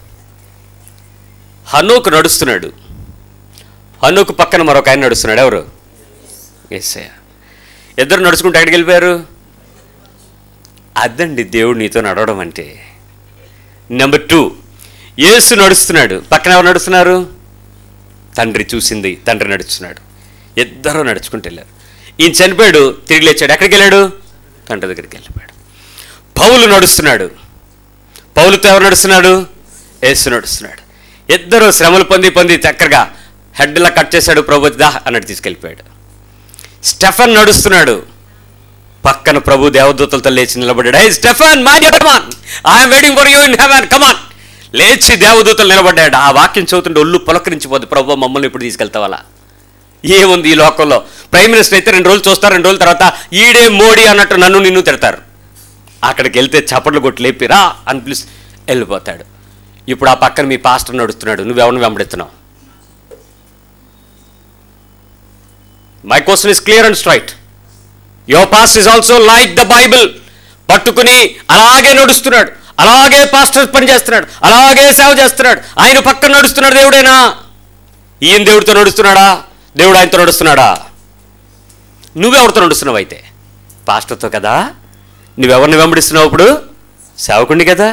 హనోకు నడుస్తున్నాడు హనుకు పక్కన మరొక ఆయన నడుస్తున్నాడు ఎవరు ఎస్ఐ ఇద్దరు నడుచుకుంటూ ఎక్కడికి వెళ్ళిపోయారు అదండి దేవుడు నీతో నడవడం అంటే నెంబర్ టూ యేసు నడుస్తున్నాడు పక్కన ఎవరు నడుస్తున్నారు తండ్రి చూసింది తండ్రి నడుస్తున్నాడు ఇద్దరు నడుచుకుంటూ వెళ్ళారు ఈయన చనిపోయాడు తిరిగి లేచాడు ఎక్కడికి వెళ్ళాడు తండ్రి దగ్గరికి వెళ్ళిపోయాడు పౌలు నడుస్తున్నాడు పౌలుతో ఎవరు నడుస్తున్నాడు యేసు నడుస్తున్నాడు ఇద్దరు శ్రమలు పొంది పొంది చక్కగా హెడ్లా కట్ చేశాడు ప్రభు దా అన్నట్టు తీసుకెళ్ళిపోయాడు స్టెఫన్ నడుస్తున్నాడు పక్కన ప్రభు దేవదూతలతో లేచి నిలబడ్డాడు hey Stephen my come on I'm waiting for you in heaven come on లేచి దేవదూతలు నిలబడ్డాడు ఆ వాక్యం చదువుతుంటే ఒళ్ళు పులకరించిపోద్ది ప్రభు మమ్మల్ని ఇప్పుడు తీసుకెళ్తావాలా ఏముంది ఈ లోకంలో ప్రైమ్ మినిస్టర్ అయితే రెండు రోజులు చూస్తారు రెండు రోజుల తర్వాత ఈడే మోడీ అన్నట్టు నన్ను నిన్ను తిడతారు అక్కడికి వెళ్తే చప్పట్లు కొట్టి లేపి రా అని పిలిచి వెళ్ళిపోతాడు ఇప్పుడు ఆ పక్కన మీ పాస్టర్ నడుస్తున్నాడు నువ్వెవరిని వెంబడిస్తున్నావు my question is clear and straight your past is also like the Bible పట్టుకుని అలాగే నడుస్తున్నాడు అలాగే పాస్టర్ పని చేస్తున్నాడు అలాగే సేవ చేస్తున్నాడు ఆయన పక్కన నడుస్తున్నాడు దేవుడేనా ఈయన దేవుడితో నడుస్తున్నాడా దేవుడు ఆయనతో నడుస్తున్నాడా నువ్వెవరితో నడుస్తున్నావు అయితే పాస్టర్తో కదా నువ్వెవరిని వెంబడిస్తున్నావు ఇప్పుడు సేవకుడిని కదా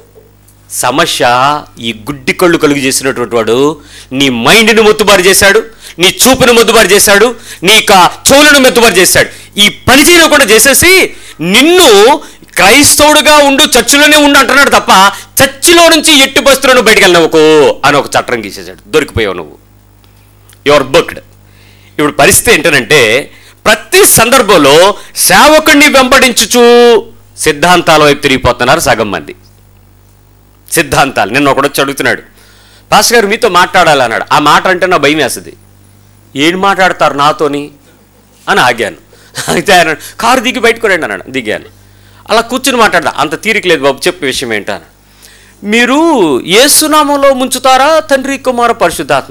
సమస్య ఈ గుడ్డి కళ్ళు కలుగు చేసినటువంటి వాడు నీ మైండ్ని మొత్తుబారు చేశాడు నీ చూపును మొద్దుబారు చేశాడు నీ యొక్క చెవులను మొద్దుబారు చేశాడు ఈ పని చేయకుండా చేసేసి నిన్ను క్రైస్తవుడుగా ఉండు చర్చిలోనే ఉండు అంటున్నాడు తప్ప చర్చిలో నుంచి ఎట్టి బస్తులను బయటికి వెళ్ళినవుకో అని ఒక చట్టం గీసేశాడు దొరికిపోయావు నువ్వు యువర్ బుక్డ్ ఇప్పుడు పరిస్థితి ఏంటంటే ప్రతి సందర్భంలో సేవకుడిని వెంబడించుచు సిద్ధాంతాల వైపు తిరిగిపోతున్నారు సగం మంది సిద్ధాంతాలు నిన్న ఒకడు వచ్చి అడుగుతున్నాడు పాస్ గారు మీతో మాట్లాడాలి అన్నాడు ఆ మాట అంటే నా భయం వేస్తుంది ఏం మాట్లాడతారు నాతోని అని ఆగాను అయితే ఆయన కారు దిగి బయటకు రండి అన్నాడు దిగాను అలా కూర్చుని మాట్లాడదా అంత తీరిక లేదు బాబు చెప్పే విషయం ఏంటని మీరు ఏసునామంలో ముంచుతారా తండ్రి కుమార పరిశుద్ధాత్మ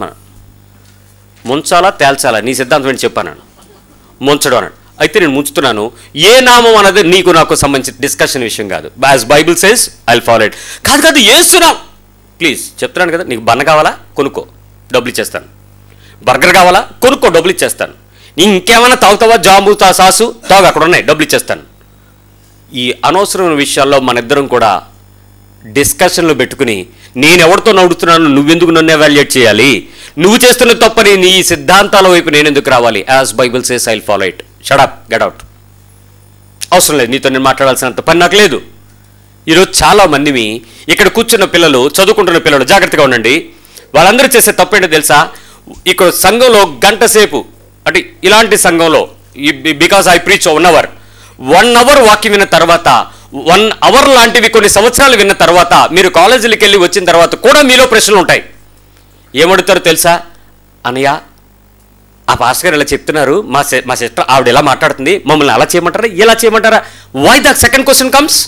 ముంచాలా తేల్చాలా నీ సిద్ధాంతం ఏంటి చెప్పాను ముంచడం అన్నాడు అయితే నేను ముంచుతున్నాను ఏ నామం అన్నది నీకు నాకు సంబంధించిన డిస్కషన్ విషయం కాదు as Bible says I follow it కాదు కాదు ఏస్తున్నాం ప్లీజ్ చెప్తున్నాను కదా నీకు బన్న కావాలా కొనుక్కో డబ్బులు ఇచ్చేస్తాను బర్గర్ కావాలా కొనుక్కో డబ్బులు ఇచ్చేస్తాను ఇంకేమైనా తాగుతావా జాంబు తా సాసు తాగు అక్కడ ఉన్నాయి డబ్బులు ఇచ్చేస్తాను ఈ అనవసరమైన విషయాల్లో మన ఇద్దరం కూడా డిస్కషన్లు పెట్టుకుని నేను ఎవరితో నడుస్తున్నాను నువ్వెందుకు నన్ను ఎవాల్యుయేట్ చేయాలి నువ్వు చేస్తున్న తప్పని నీ సిద్ధాంతాల వైపు నేను ఎందుకు రావాలి as Bible says I follow it shut up get out అవసరం లేదు నీతో నేను మాట్లాడాల్సినంత పని నాకు లేదు ఈరోజు చాలా మందిని ఇక్కడ కూర్చున్న పిల్లలు చదువుకుంటున్న పిల్లలు జాగ్రత్తగా ఉండండి వాళ్ళందరూ చేసే తప్పేంటో తెలుసా ఇక్కడ సంఘంలో గంట సేపు అంటే ఇలాంటి సంఘంలో because I preach one hour one hour వాక్యం విన్న తర్వాత వన్ అవర్ లాంటివి కొన్ని సంవత్సరాలు విన్న తర్వాత మీరు కాలేజీలకు వెళ్ళి వచ్చిన తర్వాత కూడా మీలో ప్రశ్నలు ఉంటాయి ఏమడుగుతారో తెలుసా అనయ్య ఆ పాస్ గారు ఇలా చెప్తున్నారు మా సె మా సిస్టర్ ఆవిడ ఎలా మాట్లాడుతుంది మమ్మల్ని అలా చేయమంటారా ఇలా చేయమంటారా why the second question comes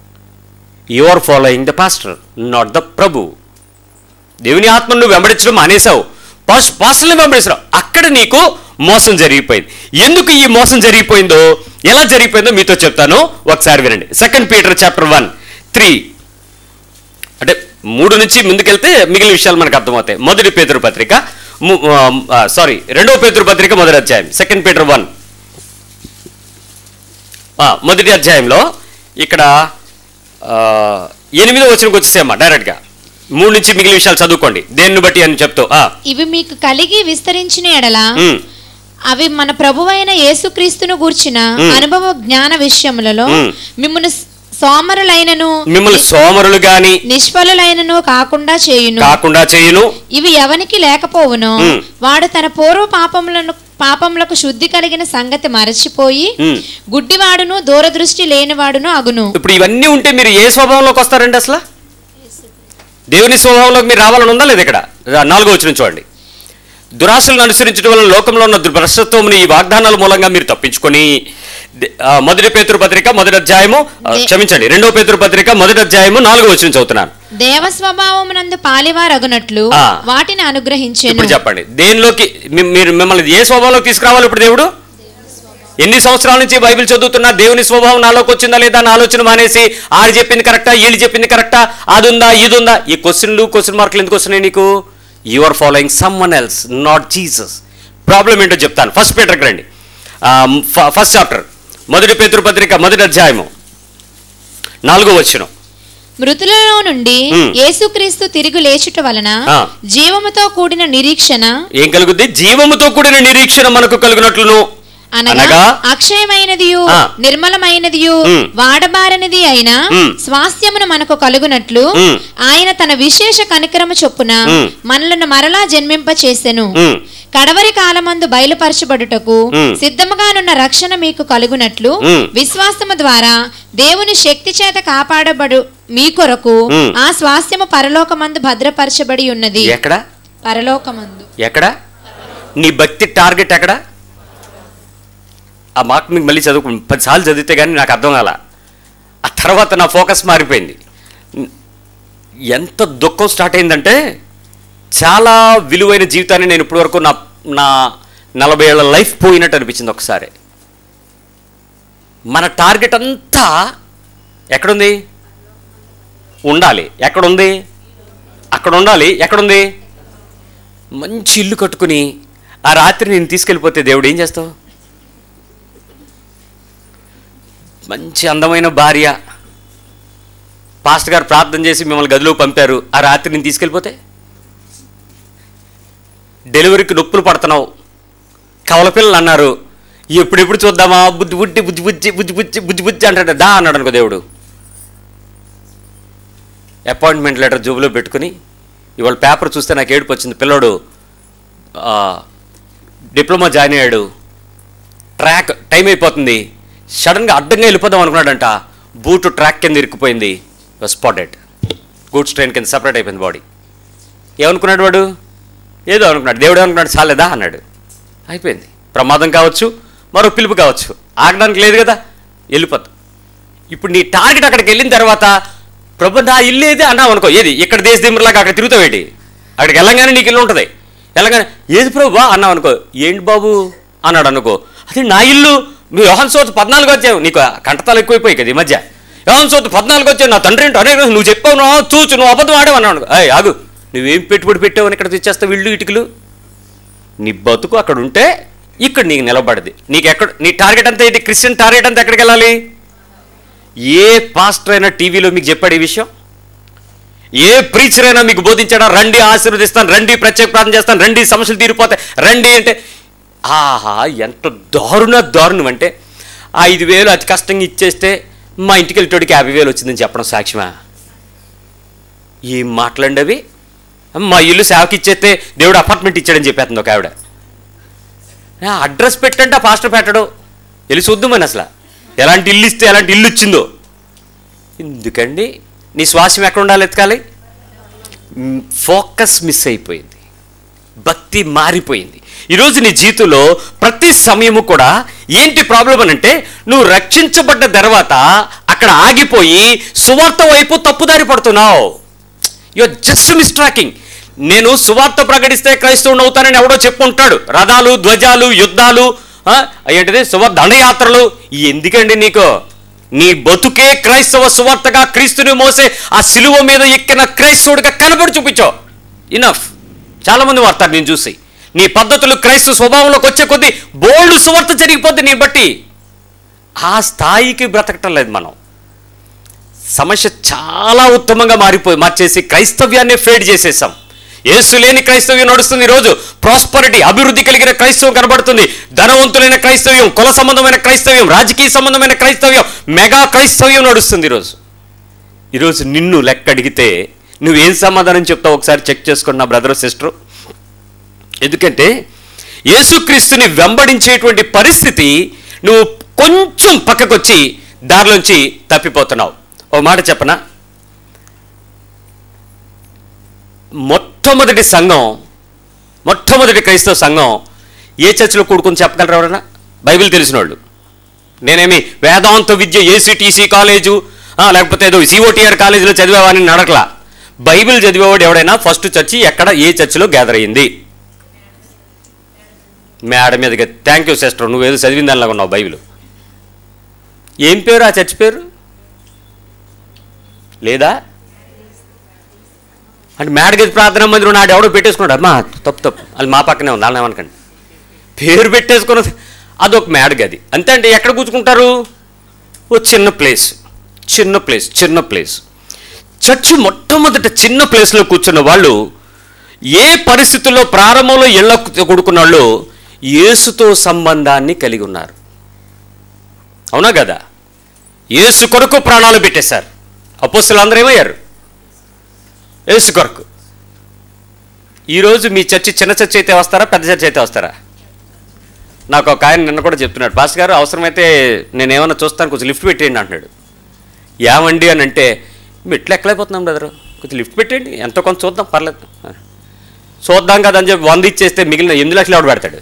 you are following the pastor not the ప్రభు దేవుని ఆత్మను నువ్వు వెంబడించడం మానేశావు పాస్ పాస్టర్ని వెంబడిస్తావు అక్కడ నీకు మోసం జరిగిపోయింది ఎందుకు ఈ మోసం జరిగిపోయిందో ఎలా జరిగిపోయిందో మీతో చెప్తాను ఒకసారి వినండి second Peter chapter one three అంటే మూడు నుంచి ముందుకెళ్తే మిగిలిన విషయాలు మనకు అర్థమవుతాయి మొదటి పేతురు పత్రిక సారీ రెండవ పేతురు పత్రిక మొదటి అధ్యాయం సెకండ్ పీటర్ వన్ మొదటి అధ్యాయంలో ఇక్కడ ఆ, ఎనిమిదో వచనంకి వచ్చేసేమ్మా డైరెక్ట్గా మూడు నుంచి మిగిలిన విషయాలు చదువుకోండి దేన్ని బట్టి అని చెప్తూ ఆ, ఇవి మీకు కలిగి విస్తరించిన ఎడల ఉమ్, అవి మన ప్రభువైన యేసుక్రీస్తును గూర్చిన మ్. అనుభవ జ్ఞాన విషయములలో మ్. మిమ్మల్ని సోమరులైనను మిమ్మల్ని సోమరులు గాని నిష్ఫలులైనను కాకుండా చేయును కాకుండా చేయును ఇవి ఎవనికి లేకపోవునో మ్. వాడు తన పూర్వ పాపములను పాపములకు శుద్ధి కలిగిన సంగతి మరచిపోయి మ్. గుడ్డివాడును దూరదృష్టి లేనివాడును అగును ఇప్పుడు ఇవన్నీ ఉంటే మీరు ఏ స్వభావంలోకి వస్తారండి అసలు దేవుని స్వభావంలోకి మీరు రావాలని ఉందా లేదు ఇక్కడ రా- నాలుగో వచ్చిన చూడండి దురాశలను అనుసరించడం వలన లోకంలో ఉన్న భ్రష్టత్వముని ఈ వాగ్దానాల మూలంగా మీరు తప్పించుకొని ద- ఆ, మొదటి పేతురు పత్రిక మొదటి అధ్యాయము ఆ, దే- క్షమించండి రెండో పేతురు పత్రిక మొదటి అధ్యాయము నాలుగో వచ్చిన చదువుతున్నాను దేవ స్వభావమునందు పాలివారగునట్లు ఆ. వాటిని అనుగ్రహించెను ఇప్పుడు చెప్పండి దేనిలోకి మీ- మీరు మిమ్మల్ని ఏ స్వభావంలోకి తీసుకురావాలి ఇప్పుడు దేవుడు ఎన్ని సంవత్సరాల నుంచి బైబిల్ చదువుతున్నా దేవుని స్వభావం నాలోకి వచ్చిందా లేదా అని ఆలోచన మానేసి ఆడు చెప్పింది కరెక్టా వీళ్ళు చెప్పింది కరెక్టా అది ఉందా ఇది ఉందా ఈ క్వశ్చన్లు క్వశ్చన్ మార్కులు ఎందుకు వస్తున్నాయి నీకు you are following someone else not Jesus problem ఏంటో చెప్తాను ఫస్ట్ పేటర్కి రండి ఫస్ట్ చాప్టర్ మొదటి పేతృ పత్రిక మొదటి అధ్యాయము నాలుగో వచ్చిన మృతులలో నుండి ఉమ్. యేసుక్రీస్తు తిరిగి లేచుట వలన ఆ. జీవముతో కూడిన నిరీక్షణ ఏం కలుగుద్ది జీవముతో కూడిన నిరీక్షణ మనకు కలుగునట్లును అనగా అనగా అక్షయమైనదియు ఆ. నిర్మలమైనదియు ఉమ్. వాడబారనిది అయిన ఉమ్. స్వాస్థ్యమును మనకు కలుగునట్లు ఉమ్. ఆయన తన విశేష కనికరము చొప్పున ఉమ్. మనలను మరలా జన్మింప చేసెను ఉమ్. కడవరి కాలమందు బయలుపరచబడుటకు ఉమ్. సిద్ధముగానున్న రక్షణ మీకు కలుగునట్లు ఉమ్. విశ్వాసము ద్వారా దేవుని శక్తి చేత కాపాడబడు మీ కొరకు ఉమ్. ఆ స్వాస్థ్యము పరలోకమందు భద్రపరచబడి ఉన్నది ఎక్కడ పరలోకమందు ఎక్కడ నీ భక్తి టార్గెట్ ఎక్కడ ఆ మాట మీకు మళ్ళీ చదువుకు పదిసార్లు చదివితే కానీ నాకు అర్థం కాల ఆ తర్వాత నా ఫోకస్ మారిపోయింది ఎంత దుఃఖం స్టార్ట్ అయిందంటే చాలా విలువైన జీవితాన్ని నేను ఇప్పటివరకు నా నా నలభై ఏళ్ళ లైఫ్ పోయినట్టు అనిపించింది ఒకసారి మన టార్గెట్ అంతా ఎక్కడుంది ఉండాలి ఎక్కడుంది అక్కడ ఉండాలి ఎక్కడుంది మంచి ఇల్లు కట్టుకుని ఆ రాత్రి నేను తీసుకెళ్ళిపోతే దేవుడు ఏం చేస్తావు మంచి అందమైన భార్య పాస్టర్ గారు ప్రార్థన చేసి మిమ్మల్ని గదిలో పంపారు ఆ రాత్రి నేను తీసుకెళ్ళిపోతే డెలివరీకి నొప్పులు పడుతున్నావు కవల పిల్లలు అన్నారు ఎప్పుడెప్పుడు చూద్దామా బుద్ధి బుద్ధి బుద్ధి బుద్ధి బుద్ధి బుద్ధి బుద్ధి బుద్ధి అంటాడు దా అన్నాడు అనుకో దేవుడు అపాయింట్మెంట్ లెటర్ జోబులో పెట్టుకుని ఇవాళ పేపర్ చూస్తే నాకు ఏడుపు వచ్చింది పిల్లోడు ఆ, డిప్లొమా జాయిన్ అయ్యాడు ట్రాక్ టైం అయిపోతుంది సడన్గా అడ్డంగా వెళ్ళిపోదాం అనుకున్నాడంట బూటు ట్రాక్ కింద ఇరుక్కుపోయింది స్పాటెడ్ గూడ్స్ ట్రైన్ కింద సపరేట్ అయిపోయింది బాడీ ఏమనుకున్నాడు వాడు ఏదో అనుకున్నాడు దేవుడు అనుకున్నాడు చాలేదా అన్నాడు అయిపోయింది ప్రమాదం కావచ్చు మరో పిలుపు కావచ్చు ఆగడానికి లేదు కదా వెళ్ళిపోతా ఇప్పుడు నీ టార్గెట్ అక్కడికి వెళ్ళిన తర్వాత ప్రభు నా ఇల్లు ఏది అన్నావు అనుకో ఏది ఇక్కడ దేశ దిమ్మలాగా అక్కడ తిరుగుతావేటి అక్కడికి వెళ్ళంగానే నీకు ఇల్లు ఉంటుంది వెళ్ళగానే ఏది ప్రభు అన్నావు అనుకో ఏంటి బాబు అన్నాడు అనుకో అది నా ఇల్లు నువ్వు యోహన్ సోత్ పద్నాలుగు వచ్చావు నీకు కంటతాలు ఎక్కువైపోయి కదా ఈ మధ్య యోహన్ సోత్ పద్నాలుగు వచ్చావు నా తండ్రి ఏంటో అరే నువ్వు చెప్పావు నువ్వు చూచు నువ్వు అబద్ధం ఆడావు అన్నావు అనుకో అయ్యి ఆగు నువ్వేం పెట్టుబడి పెట్టావు అని ఇక్కడ తెచ్చేస్తావు ఇల్లు ఇటుకలు నీ బతుకు అక్కడ ఉంటే ఇక్కడ నీకు నిలబడది నీకు ఎక్కడ నీ టార్గెట్ అంతా ఇది క్రిస్టియన్ టార్గెట్ అంతా ఎక్కడికి వెళ్ళాలి ఏ పాస్టర్ అయినా టీవీలో మీకు చెప్పాడు ఈ విషయం ఏ ప్రీచర్ అయినా మీకు బోధించాడా రండి ఆశీర్వదిస్తాను రండి ప్రత్యేక ప్రార్థన చేస్తాను రండి సమస్యలు తీరిపోతాయి రండి అంటే ఆహా ఎంత దారుణ దారుణం అంటే ఆ ఐదు వేలు అతి కష్టంగా ఇచ్చేస్తే మా ఇంటికి వెళ్ళేటోడికి యాభై వేలు వచ్చిందని చెప్పడం సాక్ష్యమా ఏం మాట్లాడండి అవి మా ఇల్లు సేవకి ఇచ్చేస్తే దేవుడు అపార్ట్మెంట్ ఇచ్చాడని చెప్పేస్తుంది ఒక ఆవిడ ఆ అడ్రస్ పెట్టంటే ఆ పాస్టర్ పెట్టడం వెళ్ళి చూద్దామని అసలు ఎలాంటి ఇల్లు ఇస్తే ఎలాంటి ఇల్లు ఇచ్చిందో ఎందుకండి నీ శ్వాసం ఎక్కడ ఉండాలి ఎత్తుకాలి ఫోకస్ మిస్ అయిపోయింది భక్తి మారిపోయింది ఈరోజు నీ జీవితంలో ప్రతి సమయము కూడా ఏంటి ప్రాబ్లం అని అంటే నువ్వు రక్షించబడ్డ తర్వాత అక్కడ ఆగిపోయి సువార్త వైపు తప్పుదారి పడుతున్నావు యువర్ జస్ట్ మిస్ ట్రాకింగ్ నేను సువార్త ప్రకటిస్తే క్రైస్తవుని అవుతానని ఎవడో చెప్పుంటాడు రథాలు ధ్వజాలు యుద్ధాలు ఆ, ఏంటిది సువ దండయాత్రలు ఎందుకండి నీకు నీ బతుకే క్రైస్తవ సువార్తగా క్రీస్తుని మోసే ఆ సిలువ మీద ఎక్కిన క్రైస్తవుడిగా కనబడి చూపించావు ఇనఫ్ చాలా మంది వాడతారు నేను చూసి నీ పద్ధతులు క్రైస్తవ స్వభావంలోకి వచ్చే కొద్దీ బోల్డ్ సువార్త జరిగిపోద్ది నీ బట్టి ఆ స్థాయికి బ్రతకటం లేదు మనం సమస్య చాలా ఉత్తమంగా మారిపోయి మార్చేసి క్రైస్తవ్యాన్ని ఫేడ్ చేసేసాం యేసు లేని క్రైస్తవ్యం నడుస్తుంది ఈరోజు ప్రాస్పరిటీ అభివృద్ధి కలిగిన క్రైస్తవం కనబడుతుంది ధనవంతులైన క్రైస్తవ్యం కుల సంబంధమైన క్రైస్తవ్యం రాజకీయ సంబంధమైన క్రైస్తవ్యం మెగా క్రైస్తవ్యం నడుస్తుంది ఈరోజు ఈరోజు నిన్ను లెక్క అడిగితే నువ్వేం సమాధానం చెప్తావు ఒకసారి చెక్ చేసుకోండి నా బ్రదర్ సిస్టర్ ఎందుకంటే యేసుక్రీస్తుని వెంబడించేటువంటి పరిస్థితి నువ్వు కొంచెం పక్కకొచ్చి దారిలోంచి తప్పిపోతున్నావు ఓ మాట చెప్పనా మొట్టమొదటి సంఘం మొట్టమొదటి క్రైస్తవ సంఘం ఏ చర్చిలో కూడుకుని చెప్పగలరు ఎవరైనా బైబిల్ తెలిసిన వాళ్ళు నేనేమి వేదాంత విద్య ఏసీటీసీ కాలేజు ఆ, లేకపోతే ఏదో సిఓటిఆర్ కాలేజీలో చదివేవాడిని నడకలా బైబిల్ చదివేవాడు ఎవడైనా ఫస్ట్ చర్చి ఎక్కడ ఏ చర్చిలో గ్యాదర్ అయ్యింది మేడం మీదకి థ్యాంక్ యూ సిస్టర్ నువ్వేదో చదివిన దానిలాగా ఉన్నావు బైబిల్ ఏం పేరు ఆ చర్చ్ పేరు లేదా అంటే మేడగది ప్రార్థన మందిరం నాడు ఎవడో పెట్టేసుకున్నాడు అమ్మా తప్పు తప్పు అది మా పక్కనే ఉంది వాళ్ళని ఏమనకండి పేరు పెట్టేసుకున్నది అదొక మేడగది అంతే అంటే ఎక్కడ కూర్చుకుంటారు ఓ చిన్న ప్లేస్ చిన్న ప్లేస్ చిన్న ప్లేస్ చర్చి మొట్టమొదట చిన్న ప్లేస్లో కూర్చున్న వాళ్ళు ఏ పరిస్థితుల్లో ప్రారంభంలో ఇళ్ళ కొడుకున్న వాళ్ళు యేసుతో సంబంధాన్ని కలిగి ఉన్నారు అవునా కదా యేసు కొరకు ప్రాణాలు పెట్టేశారు అపోస్తులు అందరూ ఏమయ్యారు యేసు కొరకు ఈరోజు మీ చర్చి చిన్న చర్చి అయితే వస్తారా పెద్ద చర్చి అయితే వస్తారా నాకు ఒక ఆయన నిన్న కూడా చెప్తున్నాడు పాస్ గారు అవసరమైతే నేను ఏమన్నా చూస్తాను కొంచెం లిఫ్ట్ పెట్టేయండి అంటున్నాడు ఏమండి అని అంటే మెట్లు ఎక్కలేకపోతున్నాం బ్రదరు కొంచెం లిఫ్ట్ పెట్టండి ఎంతో కొంత చూద్దాం పర్లేదు చూద్దాం కదా అని చెప్పి వంద ఇచ్చేస్తే మిగిలిన ఎనిమిది లక్షలు ఎవడు పెడతాడు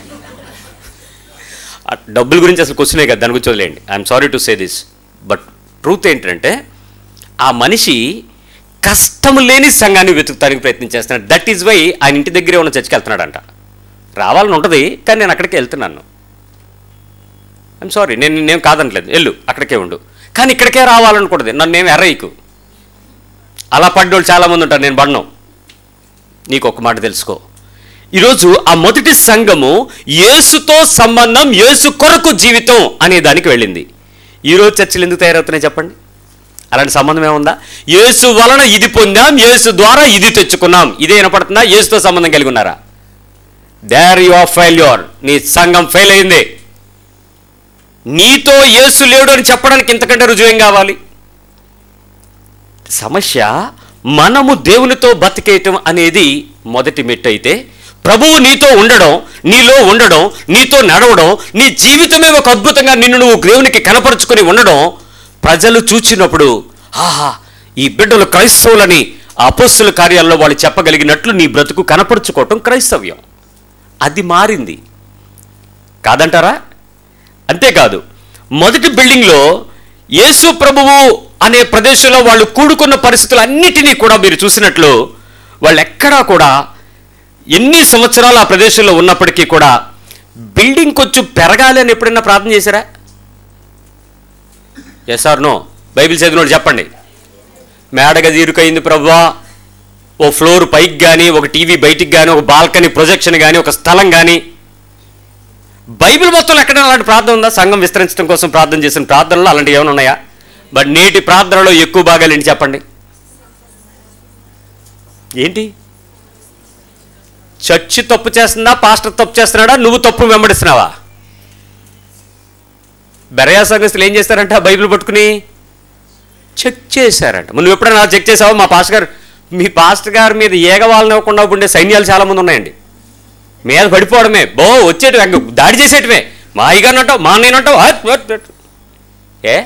ఆ డబ్బుల గురించి అసలు క్వశ్చనే కదా దాని గురించి వదిలేయండి I'm sorry to say this but truth ఏంటంటే ఆ మనిషి కష్టం లేని సంఘాన్ని వెతుకుతానికి ప్రయత్నం చేస్తున్నాడు దట్ ఈజ్ వై ఆయన ఇంటి దగ్గరే ఉన్న చర్చికి వెళ్తున్నాడంట రావాలని ఉంటుంది కానీ నేను అక్కడికే వెళ్తున్నాను ఐఎమ్ సారీ నేను నేను కాదనట్లేదు వెళ్ళు అక్కడికే ఉండు కానీ ఇక్కడికే రావాలనుకుంటుంది నన్ను ఏమి ఎర్రయ్యకు అలా పడ్డోళ్ళు చాలామంది ఉంటారు నేను పడను నీకు ఒక మాట తెలుసుకో ఈరోజు ఆ మొదటి సంఘము యేసుతో సంబంధం యేసు కొరకు జీవితం అనే దానికి వెళ్ళింది ఈరోజు చర్చలు ఎందుకు తయారవుతున్నాయి చెప్పండి అలాంటి సంబంధం ఏముందా యేసు వలన ఇది పొందాం యేసు ద్వారా ఇది తెచ్చుకున్నాం ఇదే వినపడుతుందా యేసుతో సంబంధం కలిగి ఉన్నారా దేర్ యు ఆర్ ఫెయిల్యూర్ నీ సంఘం ఫెయిల్ అయింది నీతో యేసు లేడు అని చెప్పడానికి ఇంతకంటే రుజువేం కావాలి సమస్య మనము దేవునితో బతికేయటం అనేది మొదటి మెట్టు అయితే ప్రభువు నీతో ఉండడం నీలో ఉండడం నీతో నడవడం నీ జీవితమే ఒక అద్భుతంగా నిన్ను నువ్వు దేవునికి కనపరుచుకొని ఉండడం ప్రజలు చూచినప్పుడు ఆహా ఈ బిడ్డలు క్రైస్తవులని ఆ అపోస్తుల కార్యాల్లో వాళ్ళు చెప్పగలిగినట్లు నీ బ్రతుకు కనపరుచుకోవటం క్రైస్తవ్యం అది మారింది కాదంటారా అంతేకాదు మొదటి బిల్డింగ్లో యేసు ప్రభువు అనే ప్రదేశంలో వాళ్ళు కూడుకున్న పరిస్థితులన్నిటినీ కూడా మీరు చూసినట్లు వాళ్ళు ఎక్కడా కూడా ఎన్ని సంవత్సరాలు ఆ ప్రదేశంలో ఉన్నప్పటికీ కూడా బిల్డింగ్ కొంచెం పెరగాలి అని ఎప్పుడైనా ప్రార్థన చేశారా ఎస్ ఆర్ నో బైబిల్ చదివినోడు చెప్పండి మేడగది ఇరుకైంది ప్రభువా ఓ ఫ్లోర్ పైకి కానీ ఒక టీవీ బయటికి కానీ ఒక బాల్కనీ ప్రొజెక్షన్ కానీ ఒక స్థలం కానీ బైబిల్ మొత్తంలో ఎక్కడ అలాంటి ప్రార్థన ఉందా సంఘం విస్తరించడం కోసం ప్రార్థన చేసిన ప్రార్థనలు అలాంటివి ఏమైనా ఉన్నాయా బట్ నేటి ప్రార్థనలో ఎక్కువ భాగాలు ఏంటి చెప్పండి ఏంటి చర్చి తప్పు చేస్తుందా పాస్టర్ తప్పు చేస్తున్నాడా నువ్వు తప్పు వెంబడిస్తున్నావా బెరయా సంఘస్థులు ఏం చేస్తారంట ఆ బైబిల్ పట్టుకుని చెక్ చేశారంట నువ్వు ఎప్పుడైనా చెక్ చేసావా మా పాస్టర్ గారు మీ పాస్టర్ గారి మీద ఏగవాలనివ్వకుండా ఉండే సైన్యాలు చాలామంది ఉన్నాయండి మీద పడిపోవడమే బో వచ్చేటి ఇంక దాడి చేసేటమే మా అయ్యగానంటావు మా అన్నయ్యనంటావు హట్, హట్, హట్. ఏ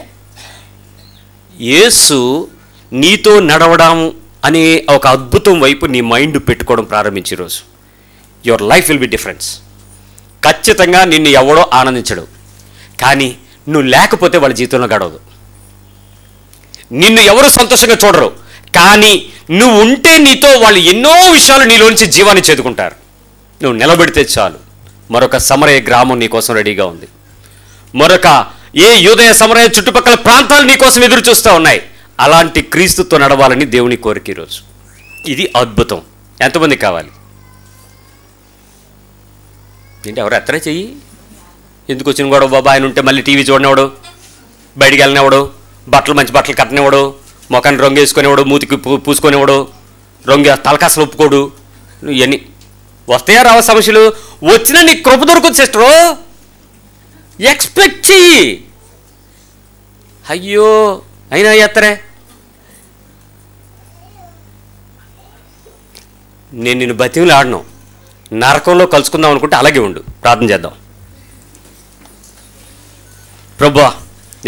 యేసు నీతో నడవడం అనే ఒక అద్భుతం వైపు నీ మైండ్ పెట్టుకోవడం ప్రారంభించే రోజు your life will be difference ఖచ్చితంగా నిన్ను ఎవడో ఆనందించడు కానీ నువ్వు లేకపోతే వాళ్ళ జీవితంలో గడవదు నిన్ను ఎవరు సంతోషంగా చూడరు కానీ నువ్వు ఉంటే నీతో వాళ్ళు ఎన్నో విషయాలు నీలోంచి జీవాన్ని చేదుకుంటారు నువ్వు నిలబెడితే చాలు మరొక సమరయ గ్రామం నీ కోసం రెడీగా ఉంది మరొక ఏ యూదయ సమరయ చుట్టుపక్కల ప్రాంతాలు నీ కోసం ఎదురు చూస్తూ ఉన్నాయి అలాంటి క్రీస్తుతో నడవాలని దేవుని కోరిక ఈరోజు ఇది అద్భుతం ఎంతమంది కావాలి ఏంటి ఎవరు ఎత్తనే చెయ్యి ఎందుకు వచ్చిన కూడా బాబా ఆయన ఉంటే మళ్ళీ టీవీ చూడనివాడు బయటికి వెళ్ళనివాడు బట్టలు మంచి బట్టలు కట్టనివాడు ముఖాన్ని రంగు వేసుకునేవాడు మూతికి పూ పూసుకునేవాడు రంగు తలకాసలు ఒప్పుకోడు ఇవన్నీ వస్తాయా రావ సమస్యలు వచ్చినా నీ కృప దొరుకుతుంది సిస్టరు ఎక్స్పెక్ట్ చెయ్యి అయ్యో అయినా ఎత్తరే నేను నిన్ను బతిమలు ఆడను నరకంలో కలుసుకుందాం అనుకుంటే అలాగే ఉండు ప్రార్థన చేద్దాం ప్రభా